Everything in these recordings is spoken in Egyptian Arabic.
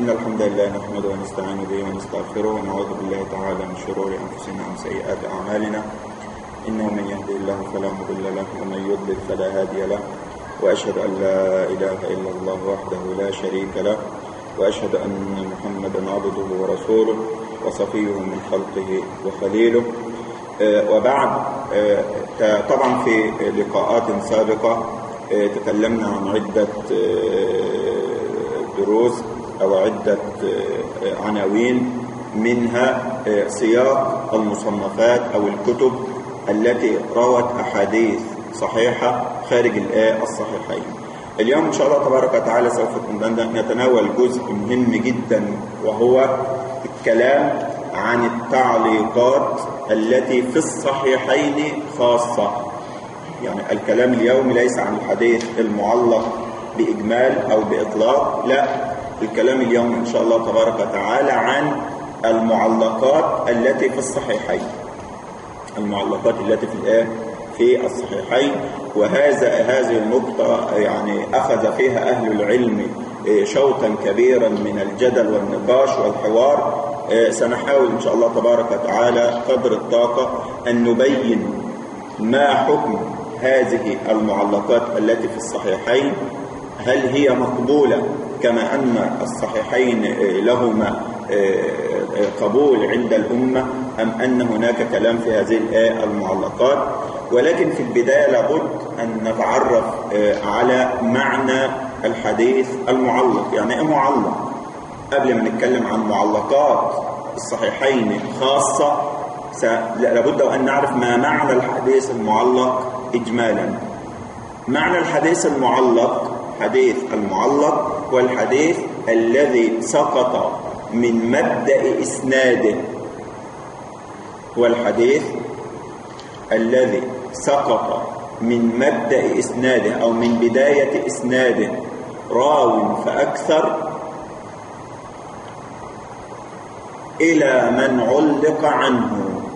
إن الحمد لله نحمده ونستعين به ونستغفره ونعوذ بالله تعالى من شرور أنفسنا ومن سيئات أعمالنا إنه من يهدي الله فلا مضل له ومن يضلل فلا هادي له وأشهد أن لا إله إلا الله وحده لا شريك له وأشهد أن محمدا عبده ورسوله وصفيه من خلقه وخليله وبعد طبعا في لقاءات سابقة تكلمنا عن عدة دروس أو عدة عناوين منها سياق المصنفات أو الكتب التي روت أحاديث صحيحة خارج الآية الصحيحين اليوم إن شاء الله تبارك وتعالى سوف نتناول جزء مهم جدا وهو الكلام عن التعليقات التي في الصحيحين خاصة يعني الكلام اليوم ليس عن الحديث المعلق بإجمال أو بإطلاق لا الكلام اليوم إن شاء الله تبارك وتعالى عن المعلقات التي في الصحيحين المعلقات التي في الآية في الصحيحين وهذا هذه النقطة يعني أخذ فيها أهل العلم شوطا كبيرا من الجدل والنقاش والحوار سنحاول إن شاء الله تبارك وتعالى قدر الطاقة أن نبين ما حكم هذه المعلقات التي في الصحيحين هل هي مقبولة كما أن الصحيحين لهما قبول عند الأمة أم أن هناك كلام في هذه الآية المعلقات ولكن في البداية لابد أن نتعرف على معنى الحديث المعلق يعني إيه معلق قبل ما نتكلم عن معلقات الصحيحين خاصة لابد أن نعرف ما معنى الحديث المعلق إجمالا معنى الحديث المعلق حديث المعلق هو الحديث الذي سقط من مبدأ إسناده هو الحديث الذي سقط من مبدأ إسناده أو من بداية إسناده راو فأكثر إلى من علق عنه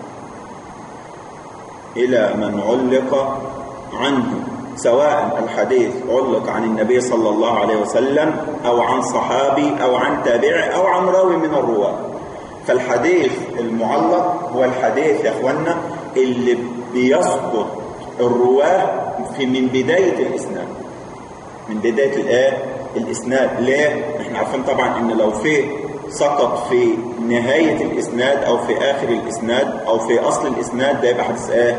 إلى من علق عنه سواء الحديث علق عن النبي صلى الله عليه وسلم أو عن صحابي أو عن تابع أو عن راوي من الرواة فالحديث المعلق هو الحديث يا أخوانا اللي بيسقط الرواه في من بداية الإسناد من بداية الآية الإسناد ليه؟ احنا عارفين طبعا ان لو في سقط في نهاية الإسناد أو في آخر الإسناد أو في أصل الإسناد ده يبقى حديث إيه؟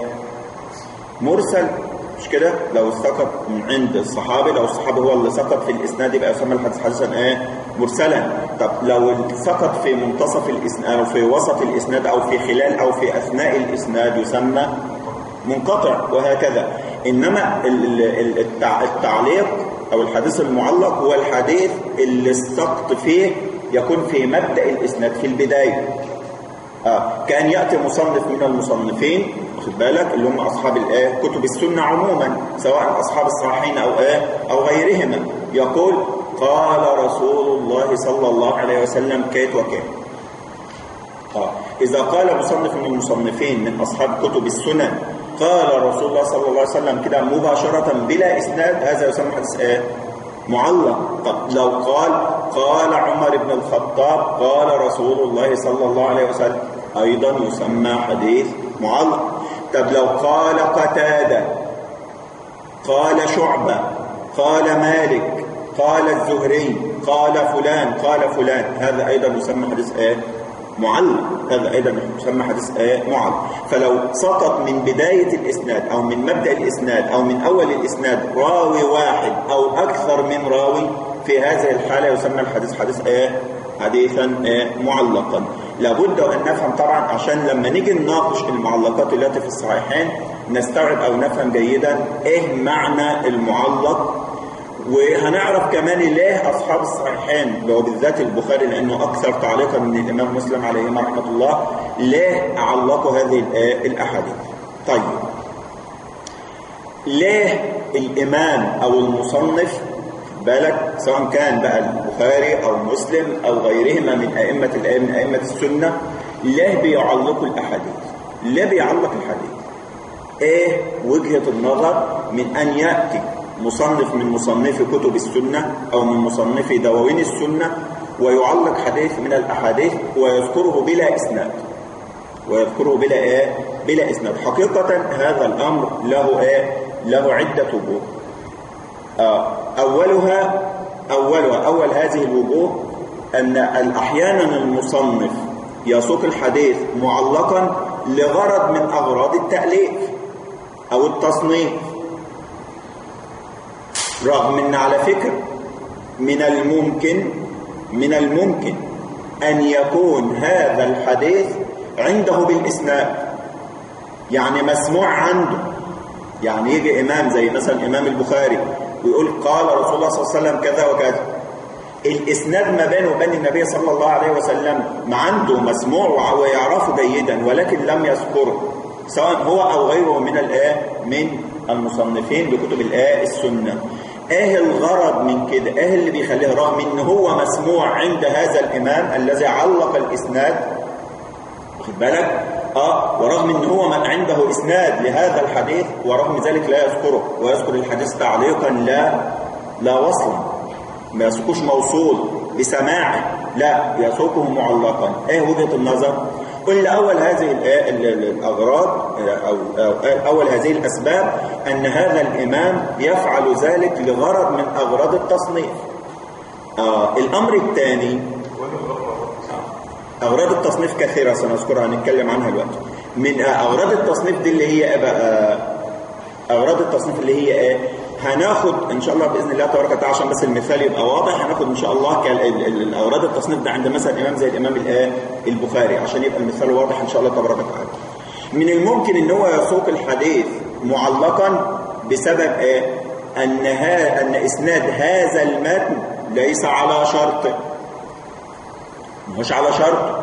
مرسل مش كده؟ لو سقط من عند الصحابي لو الصحابي هو اللي سقط في الإسناد يبقى يسمى الحديث حديثا إيه؟ مرسلا طب لو سقط في منتصف الإسناد أو في وسط الإسناد أو في خلال أو في أثناء الإسناد يسمى منقطع وهكذا إنما التعليق أو الحديث المعلق هو الحديث اللي السقط فيه يكون في مبدأ الإسناد في البداية آه. كان يأتي مصنف من المصنفين واخد بالك اللي هم أصحاب الآية كتب السنة عموما سواء أصحاب الصحيحين أو آه أو غيرهما يقول قال رسول الله صلى الله عليه وسلم كيت وكيت آه. إذا قال مصنف من المصنفين من أصحاب كتب السنن قال رسول الله صلى الله عليه وسلم كده مباشرة بلا إسناد هذا يسمى حديث آية معلق طب لو قال قال عمر بن الخطاب قال رسول الله صلى الله عليه وسلم أيضا يسمى حديث معلق طب لو قال قتادة قال شعبة قال مالك قال الزهري قال فلان قال فلان هذا أيضا يسمى حديث ايه معلق هذا أيضا يسمى حديث ايه معلق فلو سقط من بداية الإسناد أو من مبدأ الإسناد أو من أول الإسناد راوي واحد أو أكثر من راوي في هذه الحالة يسمى الحديث حديث ايه حديثا ايه معلقا لابد أن نفهم طبعا عشان لما نيجي نناقش المعلقات التي في الصحيحين نستوعب أو نفهم جيدا ايه معنى المعلق وهنعرف كمان ليه أصحاب الصحيحين لو بالذات البخاري لأنه أكثر تعليقا من الإمام مسلم عليه رحمة الله ليه علقوا هذه الأحاديث طيب ليه الإمام أو المصنف بالك سواء كان بقى البخاري أو مسلم أو غيرهما من أئمة من أئمة السنة ليه بيعلقوا الأحاديث ليه بيعلق الحديث ايه وجهة النظر من أن يأتي مصنف من مصنفي كتب السنة أو من مصنفي دواوين السنة ويعلق حديث من الأحاديث ويذكره بلا إسناد ويذكره بلا إيه؟ بلا إسناد حقيقة هذا الأمر له إيه؟ له عدة وجوه آه أولها أولها أول هذه الوجوه أن أحيانا المصنف يسوق الحديث معلقا لغرض من أغراض التأليف أو التصنيف رغم أن على فكرة من الممكن من الممكن أن يكون هذا الحديث عنده بالإسناد يعني مسموع عنده يعني يجي إمام زي مثلا إمام البخاري ويقول قال رسول الله صلى الله عليه وسلم كذا وكذا الإسناد ما بينه وبين النبي صلى الله عليه وسلم ما عنده مسموع ويعرفه جيدا ولكن لم يذكره سواء هو أو غيره من الآه من المصنفين بكتب الآه السنة ايه الغرض من كده ايه اللي بيخليه رغم ان هو مسموع عند هذا الامام الذي علق الاسناد واخد بالك اه ورغم ان هو من عنده اسناد لهذا الحديث ورغم ذلك لا يذكره ويذكر الحديث تعليقا لا لا وصلا ما يسوقوش موصول بسماعه لا يسوقه معلقا ايه وجهه النظر قل أول هذه الأغراض أو, أو أول هذه الأسباب أن هذا الإمام يفعل ذلك لغرض من أغراض التصنيف آه الأمر الثاني أغراض التصنيف كثيرة سنذكرها نتكلم عنها دلوقتي من أغراض التصنيف دي اللي هي بقى أغراض التصنيف اللي هي إيه هناخد ان شاء الله باذن الله تبارك وتعالى عشان بس المثال يبقى واضح هناخد ان شاء الله الاوراد التصنيف ده عند مثلا امام زي الامام الايه البخاري عشان يبقى المثال واضح ان شاء الله تبارك وتعالى من الممكن ان هو يسوق الحديث معلقا بسبب ايه ان ها ان اسناد هذا المتن ليس على شرط مش على شرط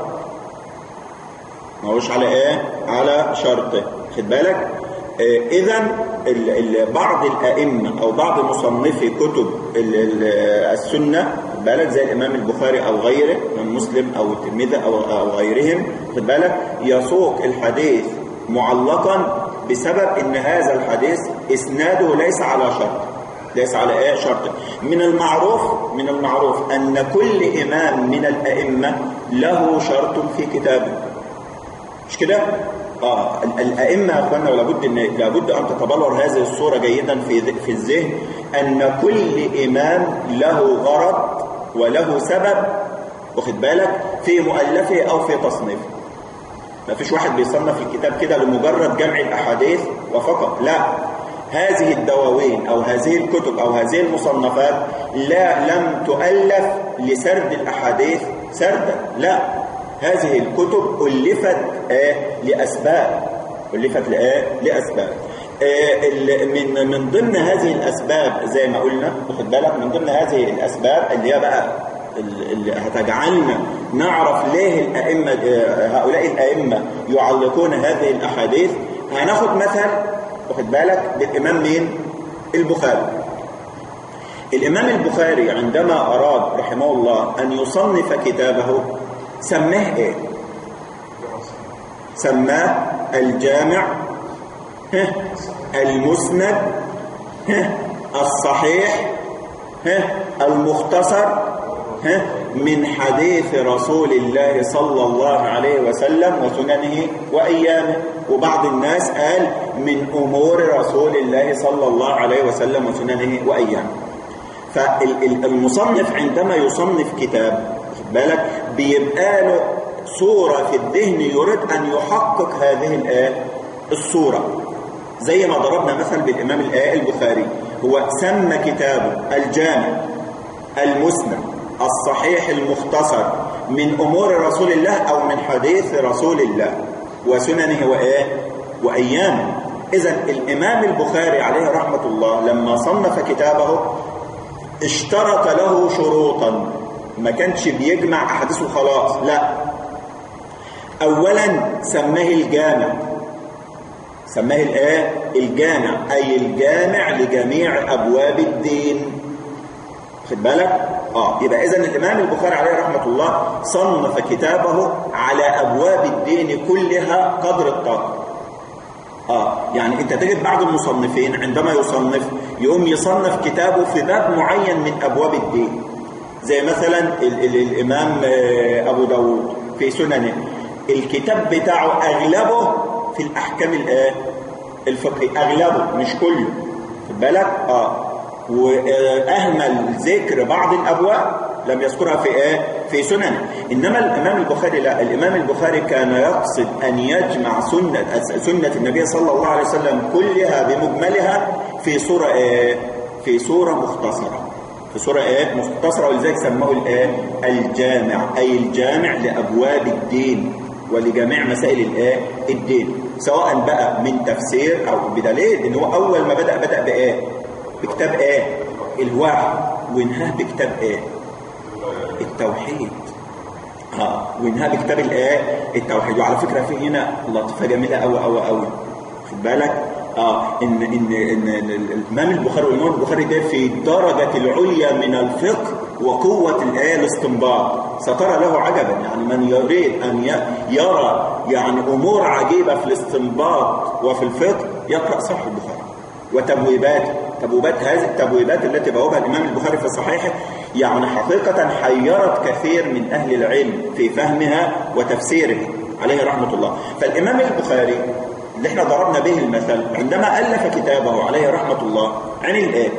ما هوش على ايه على شرط خد بالك اذا بعض الائمه او بعض مصنفي كتب السنه بالك زي الامام البخاري او غيره من مسلم او الترمذي او او غيرهم خد بالك يسوق الحديث معلقا بسبب ان هذا الحديث اسناده ليس على شرط ليس على ايه شرط من المعروف من المعروف ان كل امام من الائمه له شرط في كتابه مش كده اه الائمه يا اخوانا ولابد ان لابد ان تتبلور هذه الصوره جيدا في في الذهن ان كل امام له غرض وله سبب واخد بالك في مؤلفه او في تصنيفه ما فيش واحد بيصنف الكتاب كده لمجرد جمع الاحاديث وفقط لا هذه الدواوين او هذه الكتب او هذه المصنفات لا لم تؤلف لسرد الاحاديث سردا لا هذه الكتب ألفت آه لأسباب ألفت لآه لأسباب آه من من ضمن هذه الأسباب زي ما قلنا واخد بالك من ضمن هذه الأسباب اللي هي بقى اللي هتجعلنا نعرف ليه الأئمة هؤلاء الأئمة يعلقون هذه الأحاديث هناخد مثل واخد بالك بالإمام مين؟ البخاري الإمام البخاري عندما أراد رحمه الله أن يصنف كتابه سماه ايه سماه الجامع المسند الصحيح المختصر من حديث رسول الله صلى الله عليه وسلم وسننه وأيامه وبعض الناس قال من أمور رسول الله صلى الله عليه وسلم وسننه وأيامه فالمصنف عندما يصنف كتاب بالك بيبقى له صورة في الذهن يريد أن يحقق هذه الآية الصورة زي ما ضربنا مثل بالإمام الآية البخاري هو سمى كتابه الجامع المسند الصحيح المختصر من أمور رسول الله أو من حديث رسول الله وسننه وإيه وأيامه إذا الإمام البخاري عليه رحمة الله لما صنف كتابه اشترط له شروطا ما كانش بيجمع أحاديث وخلاص لا أولا سماه الجامع سماه الايه الجامع أي الجامع لجميع أبواب الدين خد بالك اه يبقى اذا الامام البخاري عليه رحمه الله صنف كتابه على ابواب الدين كلها قدر الطاقه اه يعني انت تجد بعض المصنفين عندما يصنف يقوم يصنف كتابه في باب معين من ابواب الدين زي مثلا ال ال الإمام أبو داود في سننه الكتاب بتاعه أغلبه في الأحكام الفقهية أغلبه مش كله خد بالك آه وأهمل ذكر بعض الأبواب لم يذكرها في ايه في سنن انما الامام البخاري لا الامام البخاري كان يقصد ان يجمع سنه سنه النبي صلى الله عليه وسلم كلها بمجملها في سوره ايه في سوره مختصره في سوره ايه مختصره ولذلك سموه الايه الجامع اي الجامع لابواب الدين ولجميع مسائل الايه الدين سواء بقى من تفسير او بدليل ان هو اول ما بدا بدا بايه بكتاب ايه الوحي وانهاه بكتاب ايه التوحيد اه وانها بكتاب الايه التوحيد وعلى فكره في هنا لطيفه جميله قوي قوي قوي خد بالك اه ان ان ان الامام البخاري والامام البخاري ده في الدرجه العليا من الفقه وقوه الايه الاستنباط سترى له عجبا يعني من يريد ان يرى يعني امور عجيبه في الاستنباط وفي الفقه يقرا صحيح البخاري وتبويباته تبويبات هذه التبويبات التي بوابها الامام البخاري في صحيحه يعني حقيقة حيرت كثير من أهل العلم في فهمها وتفسيرها عليه رحمة الله فالإمام البخاري اللي احنا ضربنا به المثل عندما ألف كتابه عليه رحمة الله عن الآن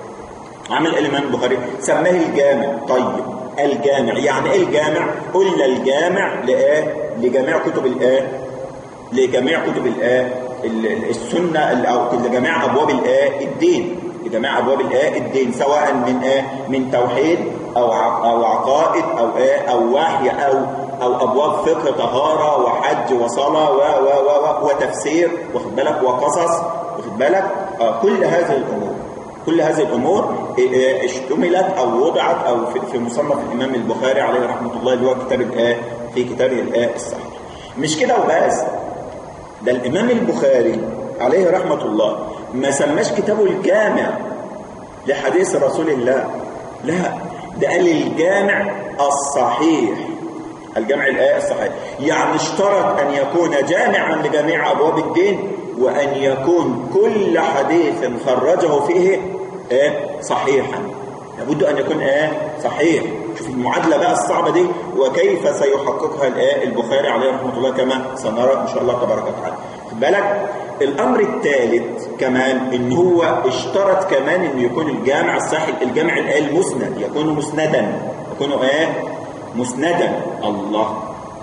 عمل الإمام البخاري سماه الجامع طيب الجامع يعني ايه الجامع قلنا الجامع لإيه لجميع كتب الآه لجميع كتب الآه السنة أو لجميع أبواب الآه الدين لجميع أبواب الآه الدين سواء من آه من توحيد أو أو عقائد أو آه أو وحي أو أو أبواب فقه طهارة وحج وصلاة و و و وتفسير واخد بالك وقصص واخد بالك آه كل هذه الأمور كل هذه الأمور اشتملت أو وضعت أو في, في مصنف الإمام البخاري عليه رحمة الله اللي هو كتاب الآه في كتابه الآه الصحيح مش كده وبس ده الإمام البخاري عليه رحمة الله ما سماش كتابه الجامع لحديث رسول الله لا ده قال الجامع الصحيح الجامع الآية الصحيح يعني اشترط أن يكون جامعا لجميع أبواب الدين وأن يكون كل حديث خرجه فيه ايه صحيحا لابد أن يكون ايه صحيح شوف المعادلة بقى الصعبة دي وكيف سيحققها الايه البخاري عليه رحمة الله كما سنرى إن شاء الله تبارك وتعالى خد بالك الأمر الثالث كمان إن هو اشترط كمان إنه يكون الجامع الصحيح الجامع الايه المسند يكون مسندا يكون ايه مسندا الله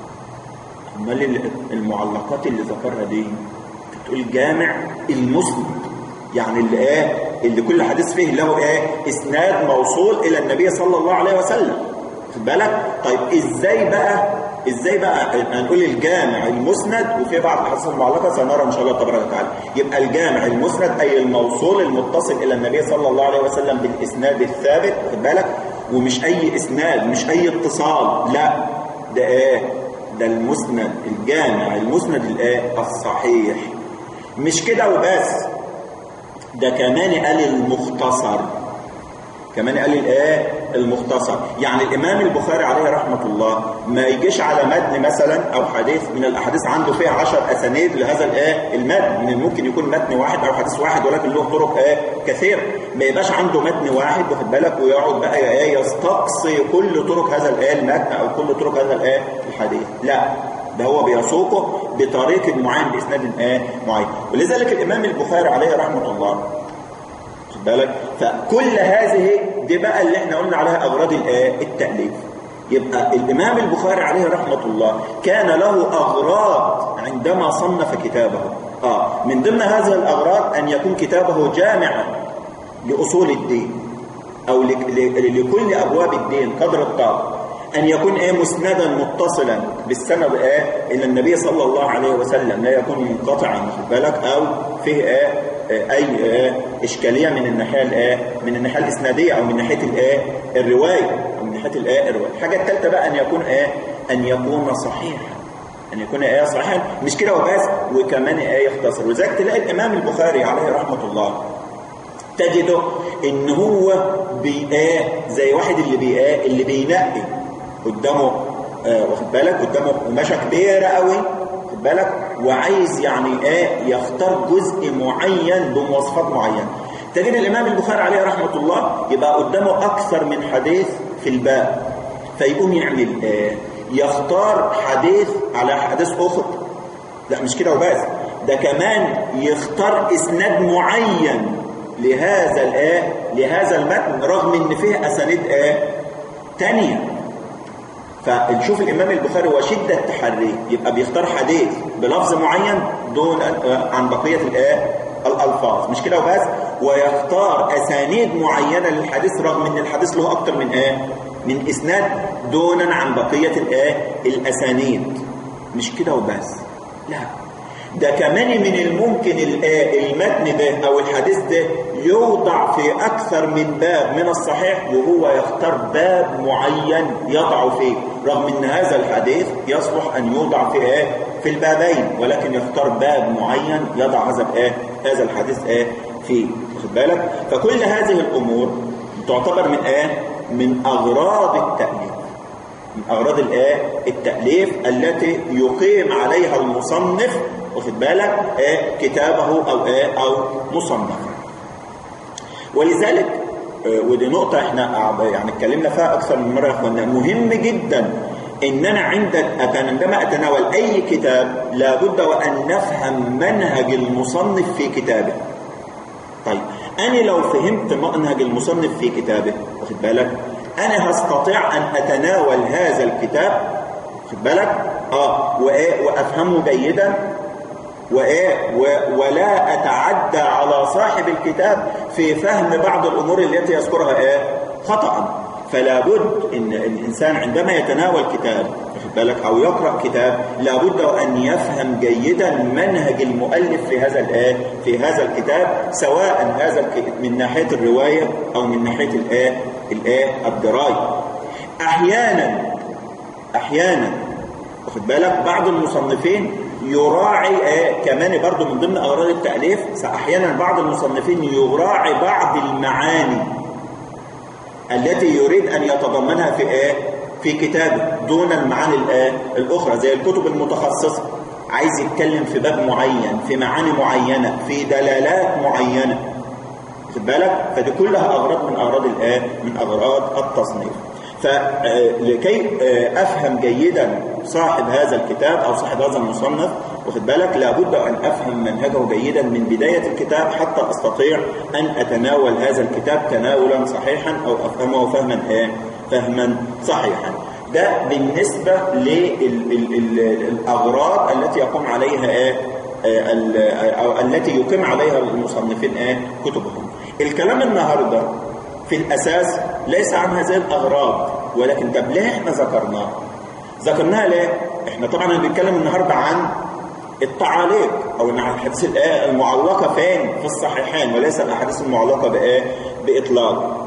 امال المعلقات اللي ذكرها دي تقول جامع المسند يعني اللي ايه اللي كل حديث فيه له ايه اسناد موصول الى النبي صلى الله عليه وسلم خد بالك طيب ازاي بقى ازاي بقى هنقول الجامع المسند وفي بعض الاحاديث المعلقه سنرى ان شاء الله تبارك وتعالى يبقى الجامع المسند اي الموصول المتصل الى النبي صلى الله عليه وسلم بالاسناد الثابت خد بالك ومش اي اسناد مش اي اتصال لا ده ايه ده المسند الجامع المسند الايه الصحيح مش كده وبس ده كمان قال المختصر كمان قال الايه المختصر يعني الامام البخاري عليه رحمه الله ما يجيش على متن مثلا او حديث من الاحاديث عنده فيها 10 اسانيد لهذا الايه المتن من الممكن يكون متن واحد او حديث واحد ولكن له طرق ايه كثير ما يبقاش عنده متن واحد واخد بالك ويقعد بقى ايه يستقصي كل طرق هذا الايه المتن او كل طرق هذا الايه الحديث لا ده هو بيسوقه بطريق معين باسناد ايه معين ولذلك الامام البخاري عليه رحمه الله خد بالك فكل هذه دي بقى اللي احنا قلنا عليها اغراض الايه التاليف يبقى الامام البخاري عليه رحمه الله كان له اغراض عندما صنف كتابه اه من ضمن هذه الاغراض ان يكون كتابه جامعا لاصول الدين او لكل ابواب الدين قدر الطاقه أن يكون إيه مسندا متصلا بالسند إيه إلى النبي صلى الله عليه وسلم لا يكون منقطعا خد بالك أو فيه إيه أي إيه إشكالية من الناحية الإيه من الناحية الإسنادية أو من ناحية الإيه الرواية أو من ناحية الإيه الرواية الحاجة الثالثة بقى أن يكون إيه أن يكون صحيحا أن يكون إيه صحيحا مش كده وبس وكمان إيه يختصر وذلك تلاقي الإمام البخاري عليه رحمة الله تجده إن هو بيئاه زي واحد اللي بيئاه اللي بينقي قدامه آه واخد بالك قدامه قماشه كبيره قوي واخد بالك وعايز يعني ايه يختار جزء معين بمواصفات معينه تجد الامام البخاري عليه رحمه الله يبقى قدامه اكثر من حديث في الباب فيقوم يعمل ايه يختار حديث على حديث اخر لا مش كده وبس ده كمان يختار اسناد معين لهذا الايه لهذا المتن رغم ان فيه اسانيد ايه تانية فنشوف الامام البخاري وشده تحريه يبقى بيختار حديث بلفظ معين دون عن بقيه الايه الالفاظ مش كده وبس ويختار اسانيد معينه للحديث رغم ان الحديث له اكتر من ايه من اسناد دونا عن بقيه الايه الاسانيد مش كده وبس لا ده كمان من الممكن المتن ده او الحديث ده يوضع في اكثر من باب من الصحيح وهو يختار باب معين يضع فيه رغم ان هذا الحديث يصلح ان يوضع في ايه في البابين ولكن يختار باب معين يضع هذا ايه هذا الحديث ايه فيه واخد بالك فكل هذه الامور تعتبر من ايه من اغراض التاليف من اغراض الايه التاليف التي يقيم عليها المصنف واخد بالك إيه كتابه او ايه او مصنفه ولذلك ودي نقطة احنا يعني اتكلمنا فيها اكثر من مرة يا اخوانا مهم جدا ان انا عندك عندما اتناول اي كتاب لابد وان نفهم منهج المصنف في كتابه طيب انا لو فهمت منهج المصنف في كتابه واخد بالك انا هستطيع ان اتناول هذا الكتاب واخد بالك اه وايه وافهمه جيدا وإيه ولا أتعدى على صاحب الكتاب في فهم بعض الأمور التي يذكرها إيه خطأ فلا بد إن الإنسان عندما يتناول كتاب واخد بالك أو يقرأ كتاب لابد أن يفهم جيدا منهج المؤلف في هذا الآية في هذا الكتاب سواء هذا من ناحية الرواية أو من ناحية الآية الآية الدراية أحيانا أحيانا واخد بالك بعض المصنفين يراعي آه كمان برضو من ضمن أغراض التأليف أحيانا بعض المصنفين يراعي بعض المعاني التي يريد أن يتضمنها في آه في كتابه دون المعاني الآه الأخرى زي الكتب المتخصصة عايز يتكلم في باب معين في معاني معينة في دلالات معينة خد بالك فدي كلها أغراض من أغراض الآه من أغراض التصنيف فلكي أفهم جيدا صاحب هذا الكتاب أو صاحب هذا المصنف واخد بالك لابد أن أفهم منهجه جيدا من بداية الكتاب حتى أستطيع أن أتناول هذا الكتاب تناولا صحيحا أو أفهمه فهما إيه؟ فهما صحيحا ده بالنسبة للأغراض التي يقوم عليها إيه؟ أو التي يقيم عليها المصنفين إيه؟ كتبهم الكلام النهارده في الأساس ليس عن هذه الأغراض ولكن طب ليه احنا ذكرناها ذكرناها ليه احنا طبعا بنتكلم النهاردة عن التعاليق او ان الحديث المعلقة فين في الصحيحين وليس الاحاديث المعلقة بايه باطلاق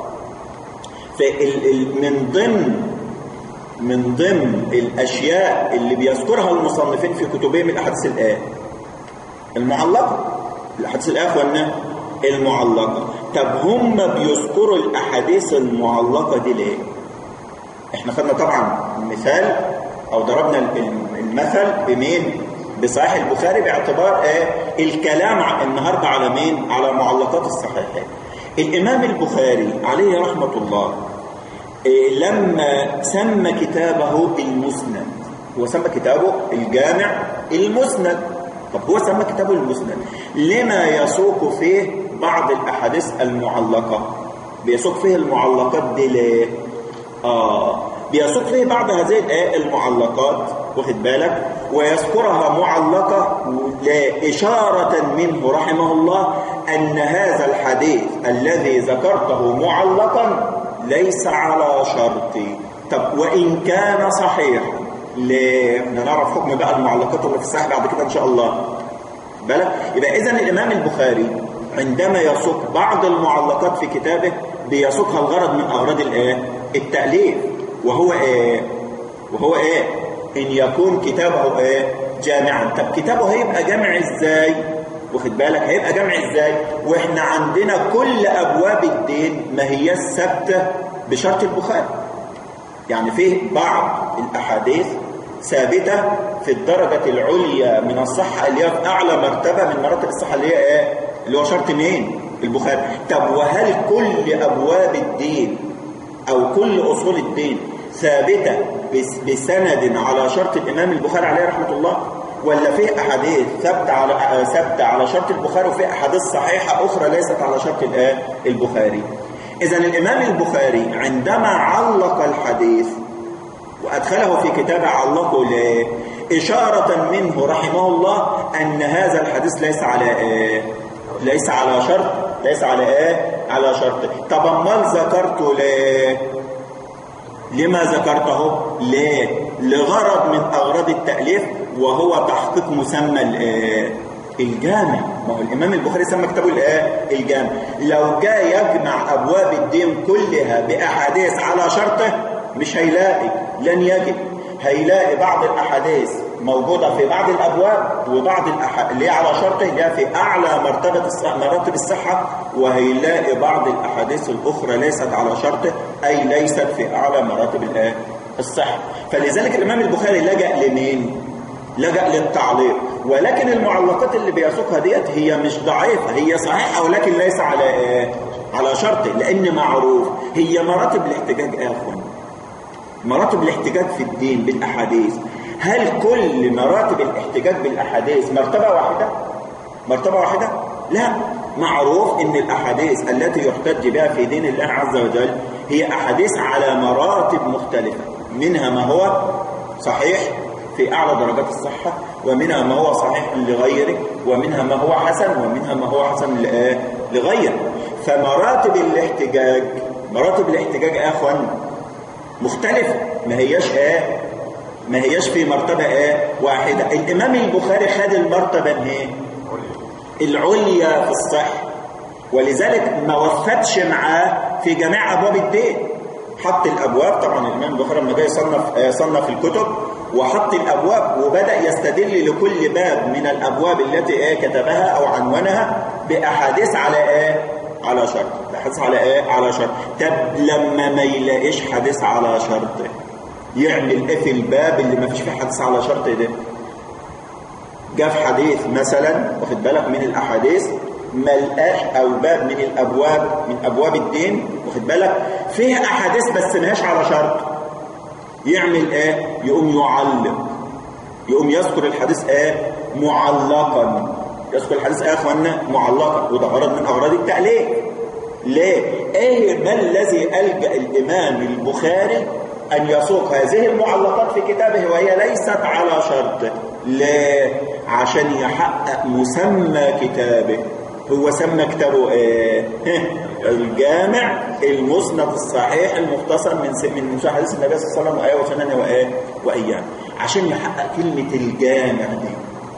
من ضمن من ضمن الاشياء اللي بيذكرها المصنفين في كتبهم الاحاديث الايه المعلقة الاحاديث الايه اخوانا المعلقة طب هم بيذكروا الأحاديث المعلقة دي ليه احنا خدنا طبعا مثال او ضربنا المثل بمين بصحيح البخاري باعتبار ايه الكلام النهاردة على مين على معلقات الصحيحين الامام البخاري عليه رحمة الله إيه لما سمى كتابه المسند هو سمى كتابه الجامع المسند طب هو سمى كتابه المسند لما يسوق فيه بعض الأحاديث المعلقة بيسوق فيه المعلقات دي ليه؟ آه بيسوق فيه بعض هذه المعلقات واخد بالك ويذكرها معلقة إشارة منه رحمه الله أن هذا الحديث الذي ذكرته معلقا ليس على شرطي طب وإن كان صحيحا ليه؟ نعرف حكم بقى المعلقات اللي في الصحيح بعد كده إن شاء الله بالك يبقى إذا الإمام البخاري عندما يسوق بعض المعلقات في كتابه بيسوقها الغرض من أغراض الايه التأليف وهو ايه وهو ايه ان يكون كتابه ايه جامعا طب كتابه هيبقى جامع ازاي واخد بالك هيبقى جامع ازاي واحنا عندنا كل ابواب الدين ما هي ثابته بشرط البخاري يعني فيه بعض الاحاديث ثابته في الدرجه العليا من الصحه اللي هي في اعلى مرتبه من مراتب الصحه اللي هي ايه اللي هو شرط مين البخاري طب وهل كل ابواب الدين أو كل أصول الدين ثابتة بسند على شرط الإمام البخاري عليه رحمة الله ولا في أحاديث ثابتة على ثابتة على شرط البخاري وفي أحاديث صحيحة أخرى ليست على شرط البخاري إذا الإمام البخاري عندما علق الحديث وأدخله في كتابه علقه ليه؟ إشارة منه رحمه الله أن هذا الحديث ليس على إيه؟ ليس على شرط ليس على إيه؟ على شرط طب أمال ذكرته ليه؟ لما ذكرته ليه؟ لغرض من أغراض التأليف وهو تحقيق مسمى الإيه؟ الجامع ما هو الإمام البخاري سمى كتابه الآه الجامع لو جاء يجمع أبواب الدين كلها بأحاديث على شرطه مش هيلاقي لن يجد هيلاقي بعض الأحاديث موجودة في بعض الأبواب وبعض الأح... اللي على شرطه اللي في أعلى مرتبة الصح... مراتب الصحة وهيلاقي بعض الأحاديث الأخرى ليست على شرطه أي ليست في أعلى مراتب الآه الصحة فلذلك الإمام البخاري لجأ لمين؟ لجأ للتعليق ولكن المعلقات اللي بيسوقها ديت هي مش ضعيفة هي صحيحة ولكن ليس على ايه على شرط لان معروف هي مراتب الاحتجاج ايه يا اخوان مراتب الاحتجاج في الدين بالاحاديث هل كل مراتب الاحتجاج بالاحاديث مرتبة واحدة مرتبة واحدة لا معروف ان الاحاديث التي يحتج بها في دين الله عز وجل هي احاديث على مراتب مختلفة منها ما هو صحيح في أعلى درجات الصحة ومنها ما هو صحيح لغيره ومنها ما هو حسن ومنها ما هو حسن لغيره فمراتب الاحتجاج مراتب الاحتجاج يا أخوان مختلفة ما هياش ايه ما هياش في مرتبة ايه واحدة الإمام البخاري خد المرتبة ايه العليا في الصحة ولذلك ما وفتش معاه في جميع أبواب الدين حط الأبواب طبعا الإمام البخاري لما جاي يصنف صنف الكتب وحط الأبواب وبدأ يستدل لكل باب من الأبواب التي ايه كتبها أو عنونها بأحاديث على ايه على شرط حديث على ايه على شرط طب لما ما يلاقيش حديث على شرط يعمل ايه في الباب اللي ما فيش فيه حديث على شرط ده جاء في حديث مثلا واخد بالك من الاحاديث ما لقاش او باب من الابواب من ابواب الدين واخد بالك فيه احاديث بس ماهيش على شرط يعمل ايه يقوم يعلق يقوم يذكر الحديث ايه معلقا يذكر الحديث ايه يا اخوانا معلقا وده غرض من اغراض التعليق ليه ايه ما الذي الجا الامام البخاري ان يسوق هذه المعلقات في كتابه وهي ليست على شرط ليه عشان يحقق مسمى كتابه هو سمى كتابه ايه الجامع المسند الصحيح المختصر من من حديث النبي صلى الله عليه وسلم وايه وسننه وايه وايام عشان يحقق كلمه الجامع دي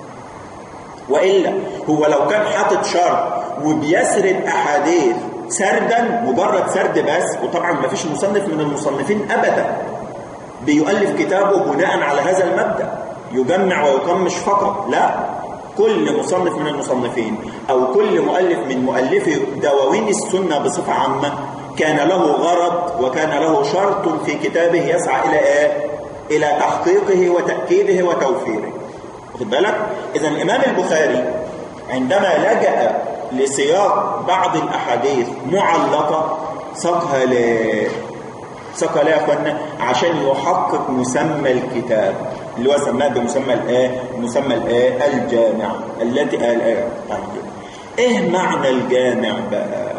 والا هو لو كان حاطط شرط وبيسرد احاديث سردا مجرد سرد بس وطبعا ما فيش مصنف من المصنفين ابدا بيؤلف كتابه بناء على هذا المبدا يجمع ويقمش فقط لا كل مصنف من المصنفين أو كل مؤلف من مؤلفي دواوين السنة بصفة عامة كان له غرض وكان له شرط في كتابه يسعى إلى إيه؟ إلى تحقيقه وتأكيده وتوفيره واخد بالك؟ إذا الإمام البخاري عندما لجأ لسياق بعض الأحاديث معلقة ساقها ل ساقها يا أخوانا عشان يحقق مسمى الكتاب اللي هو سماه بمسمى الايه مسمى الايه الجامع التي الايه طيب ايه معنى الجامع بقى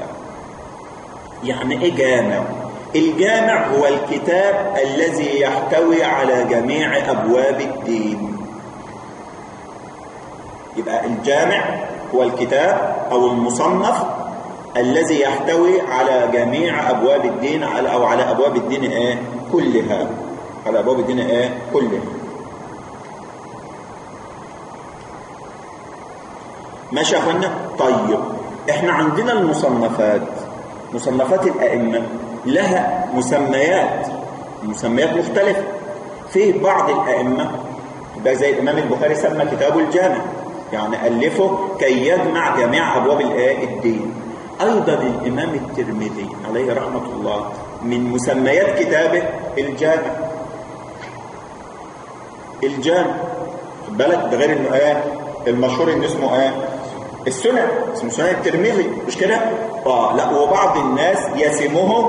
يعني ايه جامع الجامع هو الكتاب الذي يحتوي على جميع ابواب الدين يبقى الجامع هو الكتاب او المصنف الذي يحتوي على جميع ابواب الدين على او على ابواب الدين ايه كلها على ابواب الدين ايه كلها ماشي يا اخوانا طيب احنا عندنا المصنفات مصنفات الائمه لها مسميات مسميات مختلفه في بعض الائمه ده زي الامام البخاري سمى كتابه الجامع يعني الفه كي يجمع جميع ابواب الدين ايضا الامام الترمذي عليه رحمه الله من مسميات كتابه الجامع الجامع خد بالك ده غير انه ايه المشهور ان اسمه ايه السنن اسمه سنن الترمذي مش كده اه لا وبعض الناس يسمه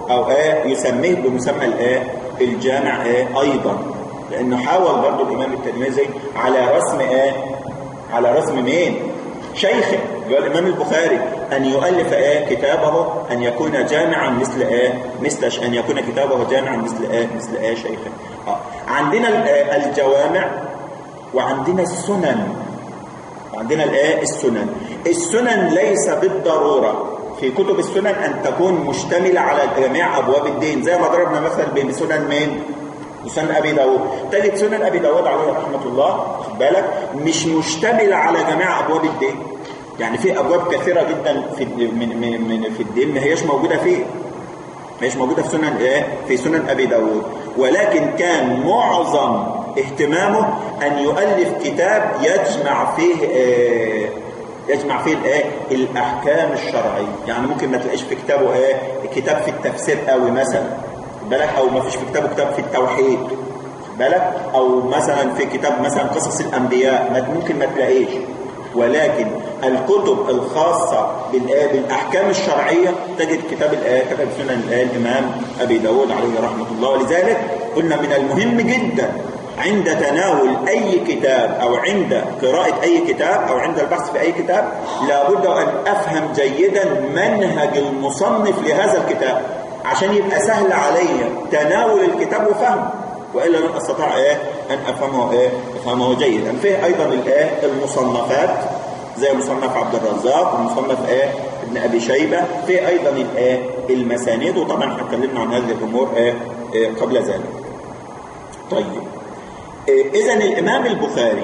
أو آه يسميه بمسمى الآه الجامع آه أيضا لأنه حاول برضه الإمام الترمذي على رسم آه على رسم مين شيخه اللي هو الإمام البخاري أن يؤلف آه كتابه أن يكون جامعا مثل آه مثل أن يكون كتابه جامعا مثل آه مثل آه شيخه آه. عندنا الجوامع وعندنا السنن عندنا الآية السنن السنن ليس بالضرورة في كتب السنن أن تكون مشتملة على جميع أبواب الدين زي ما ضربنا مثل بين سنن مين سنن أبي داود تجد سنن أبي داود عليه رحمة الله خد بالك مش مشتملة على جميع أبواب الدين يعني في أبواب كثيرة جدا في من من من في الدين ما هيش موجودة فيه ما هيش موجودة في سنن إيه في سنن أبي داود ولكن كان معظم اهتمامه أن يؤلف كتاب يجمع فيه آه يجمع فيه الايه الاحكام الشرعيه يعني ممكن ما تلاقيش في كتابه ايه كتاب في التفسير قوي مثلا بالك او ما فيش في كتابه كتاب في التوحيد بالك او مثلا في كتاب مثلا قصص الانبياء ممكن ما تلاقيش ولكن الكتب الخاصة بالأحكام الشرعية تجد كتاب الآية كتب سنن الآية الإمام أبي داود عليه رحمة الله ولذلك قلنا من المهم جدا عند تناول أي كتاب أو عند قراءة أي كتاب أو عند البحث في أي كتاب لابد أن أفهم جيدا منهج المصنف لهذا الكتاب عشان يبقى سهل علي تناول الكتاب وفهمه وإلا لن أستطيع إيه أن أفهمه إيه أفهمه جيدا فيه أيضا الإيه المصنفات زي مصنف عبد الرزاق ومصنف إيه ابن أبي شيبة في أيضا الإيه المسانيد وطبعا اتكلمنا عن هذه الأمور إيه إيه قبل ذلك طيب إذا الإمام البخاري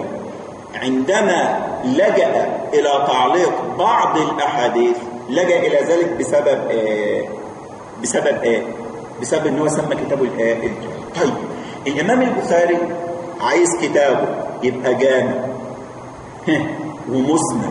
عندما لجأ إلى تعليق بعض الأحاديث لجأ إلى ذلك بسبب إيه بسبب إيه بسبب أنه سمى كتابه الآية طيب الإمام البخاري عايز كتابه يبقى جامع ومسند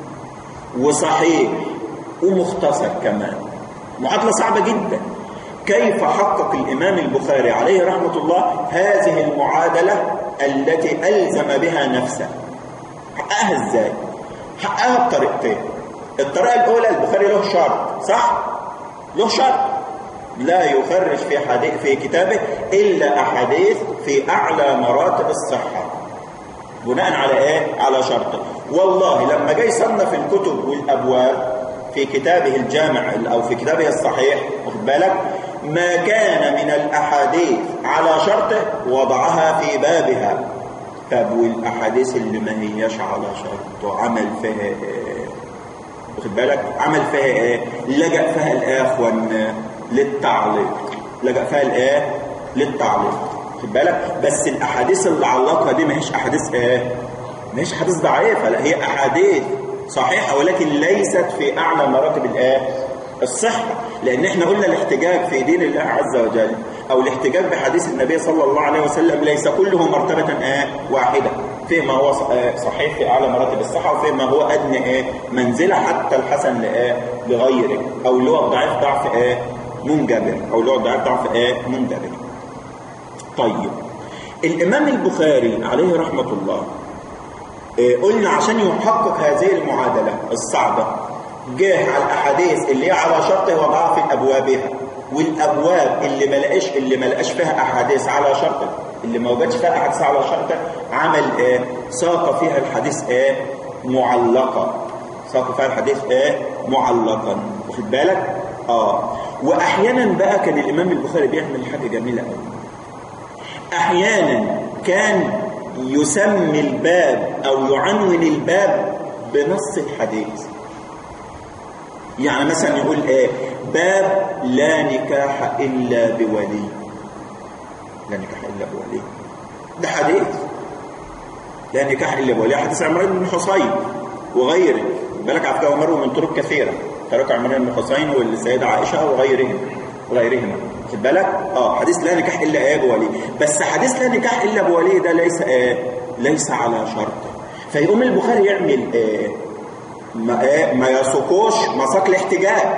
وصحيح ومختصر كمان معادلة صعبة جدا كيف حقق الإمام البخاري عليه رحمة الله هذه المعادلة التي ألزم بها نفسه حققها إزاي؟ حققها بطريقتين الطريقة الأولى البخاري له شرط صح؟ له شرط لا يخرج في حديث في كتابه إلا أحاديث في أعلى مراتب الصحة بناء على إيه؟ على شرطه والله لما جاي صنف الكتب والأبواب في كتابه الجامع أو في كتابه الصحيح واخد بالك ما كان من الأحاديث على شرطه وضعها في بابها طب والأحاديث اللي ما هياش على شرطه عمل فيها إيه؟ واخد بالك عمل فيها إيه؟ لجأ فيها الآخوان للتعليق لجأ فيها الآية للتعليق خد بالك بس الأحاديث اللي علقها دي ما هيش أحاديث إيه ما هيش أحاديث ضعيفة لا هي أحاديث صحيحة ولكن ليست في أعلى مراتب الآية الصحة لأن احنا قلنا الاحتجاج في دين الله عز وجل أو الاحتجاج بحديث النبي صلى الله عليه وسلم ليس كله مرتبة آه واحدة في ما هو صحيح في أعلى مراتب الصحة وفي ما هو أدنى آه منزلة حتى الحسن لغيره أو اللي هو الضعيف ضعف آه منجبر أو اللي هو الضعيف ضعف آه منجبر طيب الإمام البخاري عليه رحمة الله قلنا عشان يحقق هذه المعادلة الصعبة جه على الأحاديث اللي هي على شرطه وضعها في أبوابها والأبواب اللي ما لقاش اللي ما لقاش فيها أحاديث على شرطه اللي ما وجدش فيها أحاديث على شرطه عمل إيه ساق فيها الحديث إيه معلقة ساق فيها الحديث إيه معلقا واخد بالك آه وأحيانا بقى كان الإمام البخاري بيعمل حاجة جميلة قوي أحيانا كان يسمي الباب أو يعنون الباب بنص الحديث يعني مثلا يقول ايه باب لا نكاح إلا بولي لا نكاح إلا بولي ده حديث لا نكاح إلا بولي حديث عمران بن حصين وغيره بالك على فكره مروا من طرق كثيرة ترك عمران بن حصين والسيدة عائشة وغيرهم وغيرهم خد بالك اه حديث لا نكاح الا ايه بولي بس حديث لا نكاح الا بولي ده ليس ايه ليس على شرط فيقوم البخاري يعمل ايه ما, إيه؟ ما يسوقوش مساق الاحتجاج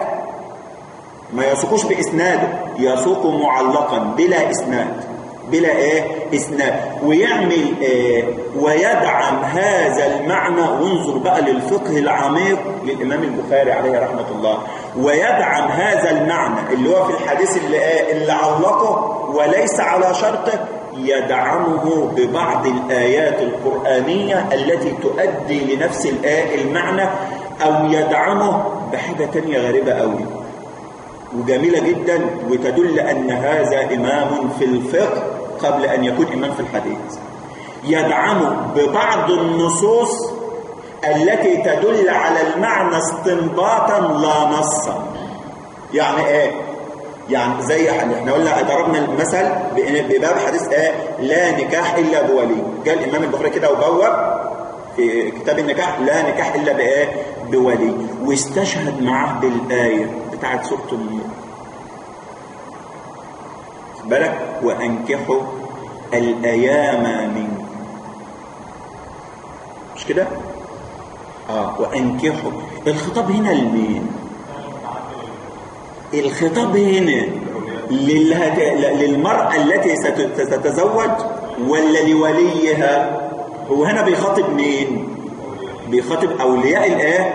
ما يسوقوش باسناده يسوق معلقا بلا اسناد بلا ايه اسناد ويعمل ايه ويدعم هذا المعنى وانظر بقى للفقه العميق للامام البخاري عليه رحمه الله ويدعم هذا المعنى اللي هو في الحديث اللي, اللي علقه وليس على شرطه يدعمه ببعض الآيات القرآنية التي تؤدي لنفس الآية المعنى أو يدعمه بحاجة تانية غريبة قوي وجميلة جدا وتدل أن هذا إمام في الفقه قبل أن يكون إمام في الحديث يدعمه ببعض النصوص التي تدل على المعنى استنباطا لا نصا يعني ايه يعني زي احنا قلنا ضربنا المثل بباب حديث ايه لا نكاح الا بولي جاء الامام البخاري كده وبوب في كتاب النكاح لا نكاح الا بايه بولي واستشهد معاه بالايه بتاعت سوره النور بالك وانكحوا الايام منكم مش كده اه وانكحوا الخطاب هنا لمين الخطاب هنا للمرأة التي ستتزوج ولا لوليها هو هنا بيخاطب مين بيخاطب أولياء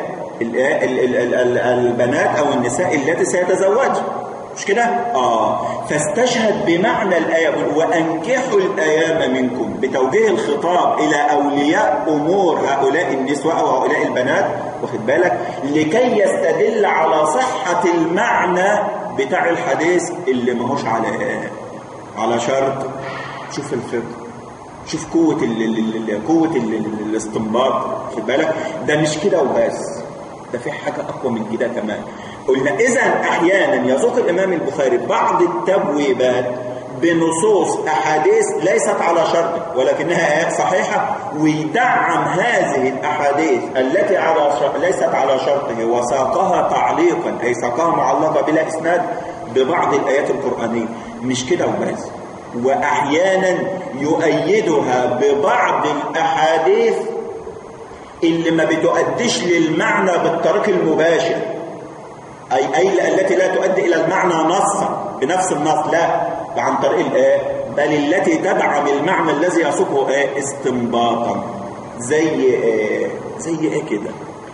الآه البنات أو النساء التي سيتزوج مش كده آه فاستشهد بمعنى الآية وأنكحوا الأيام منكم بتوجيه الخطاب إلى أولياء أمور هؤلاء النسوة أو هؤلاء البنات واخد بالك لكي يستدل على صحة المعنى بتاع الحديث اللي ماهوش على على شرط شوف الفقه شوف قوة ال ال ال قوة ال ال الاستنباط خد بالك ده مش كده وبس ده في حاجة أقوى من كده كمان قلنا إذا أحيانا يذوق الإمام البخاري بعض التبويبات بنصوص أحاديث ليست على شرط ولكنها صحيحة ويدعم هذه الأحاديث التي على شرط ليست على شرطه وساقها تعليقا أي ساقها معلقة بلا إسناد ببعض الآيات القرآنية مش كده وبس وأحيانا يؤيدها ببعض الأحاديث اللي ما بتؤديش للمعنى بالطريق المباشر أي أي التي لا تؤدي إلى المعنى نصا بنفس النص لا عن طريق الآية بل التي تدعم المعنى الذي يصفه آه استنباطا زي آه زي ايه كده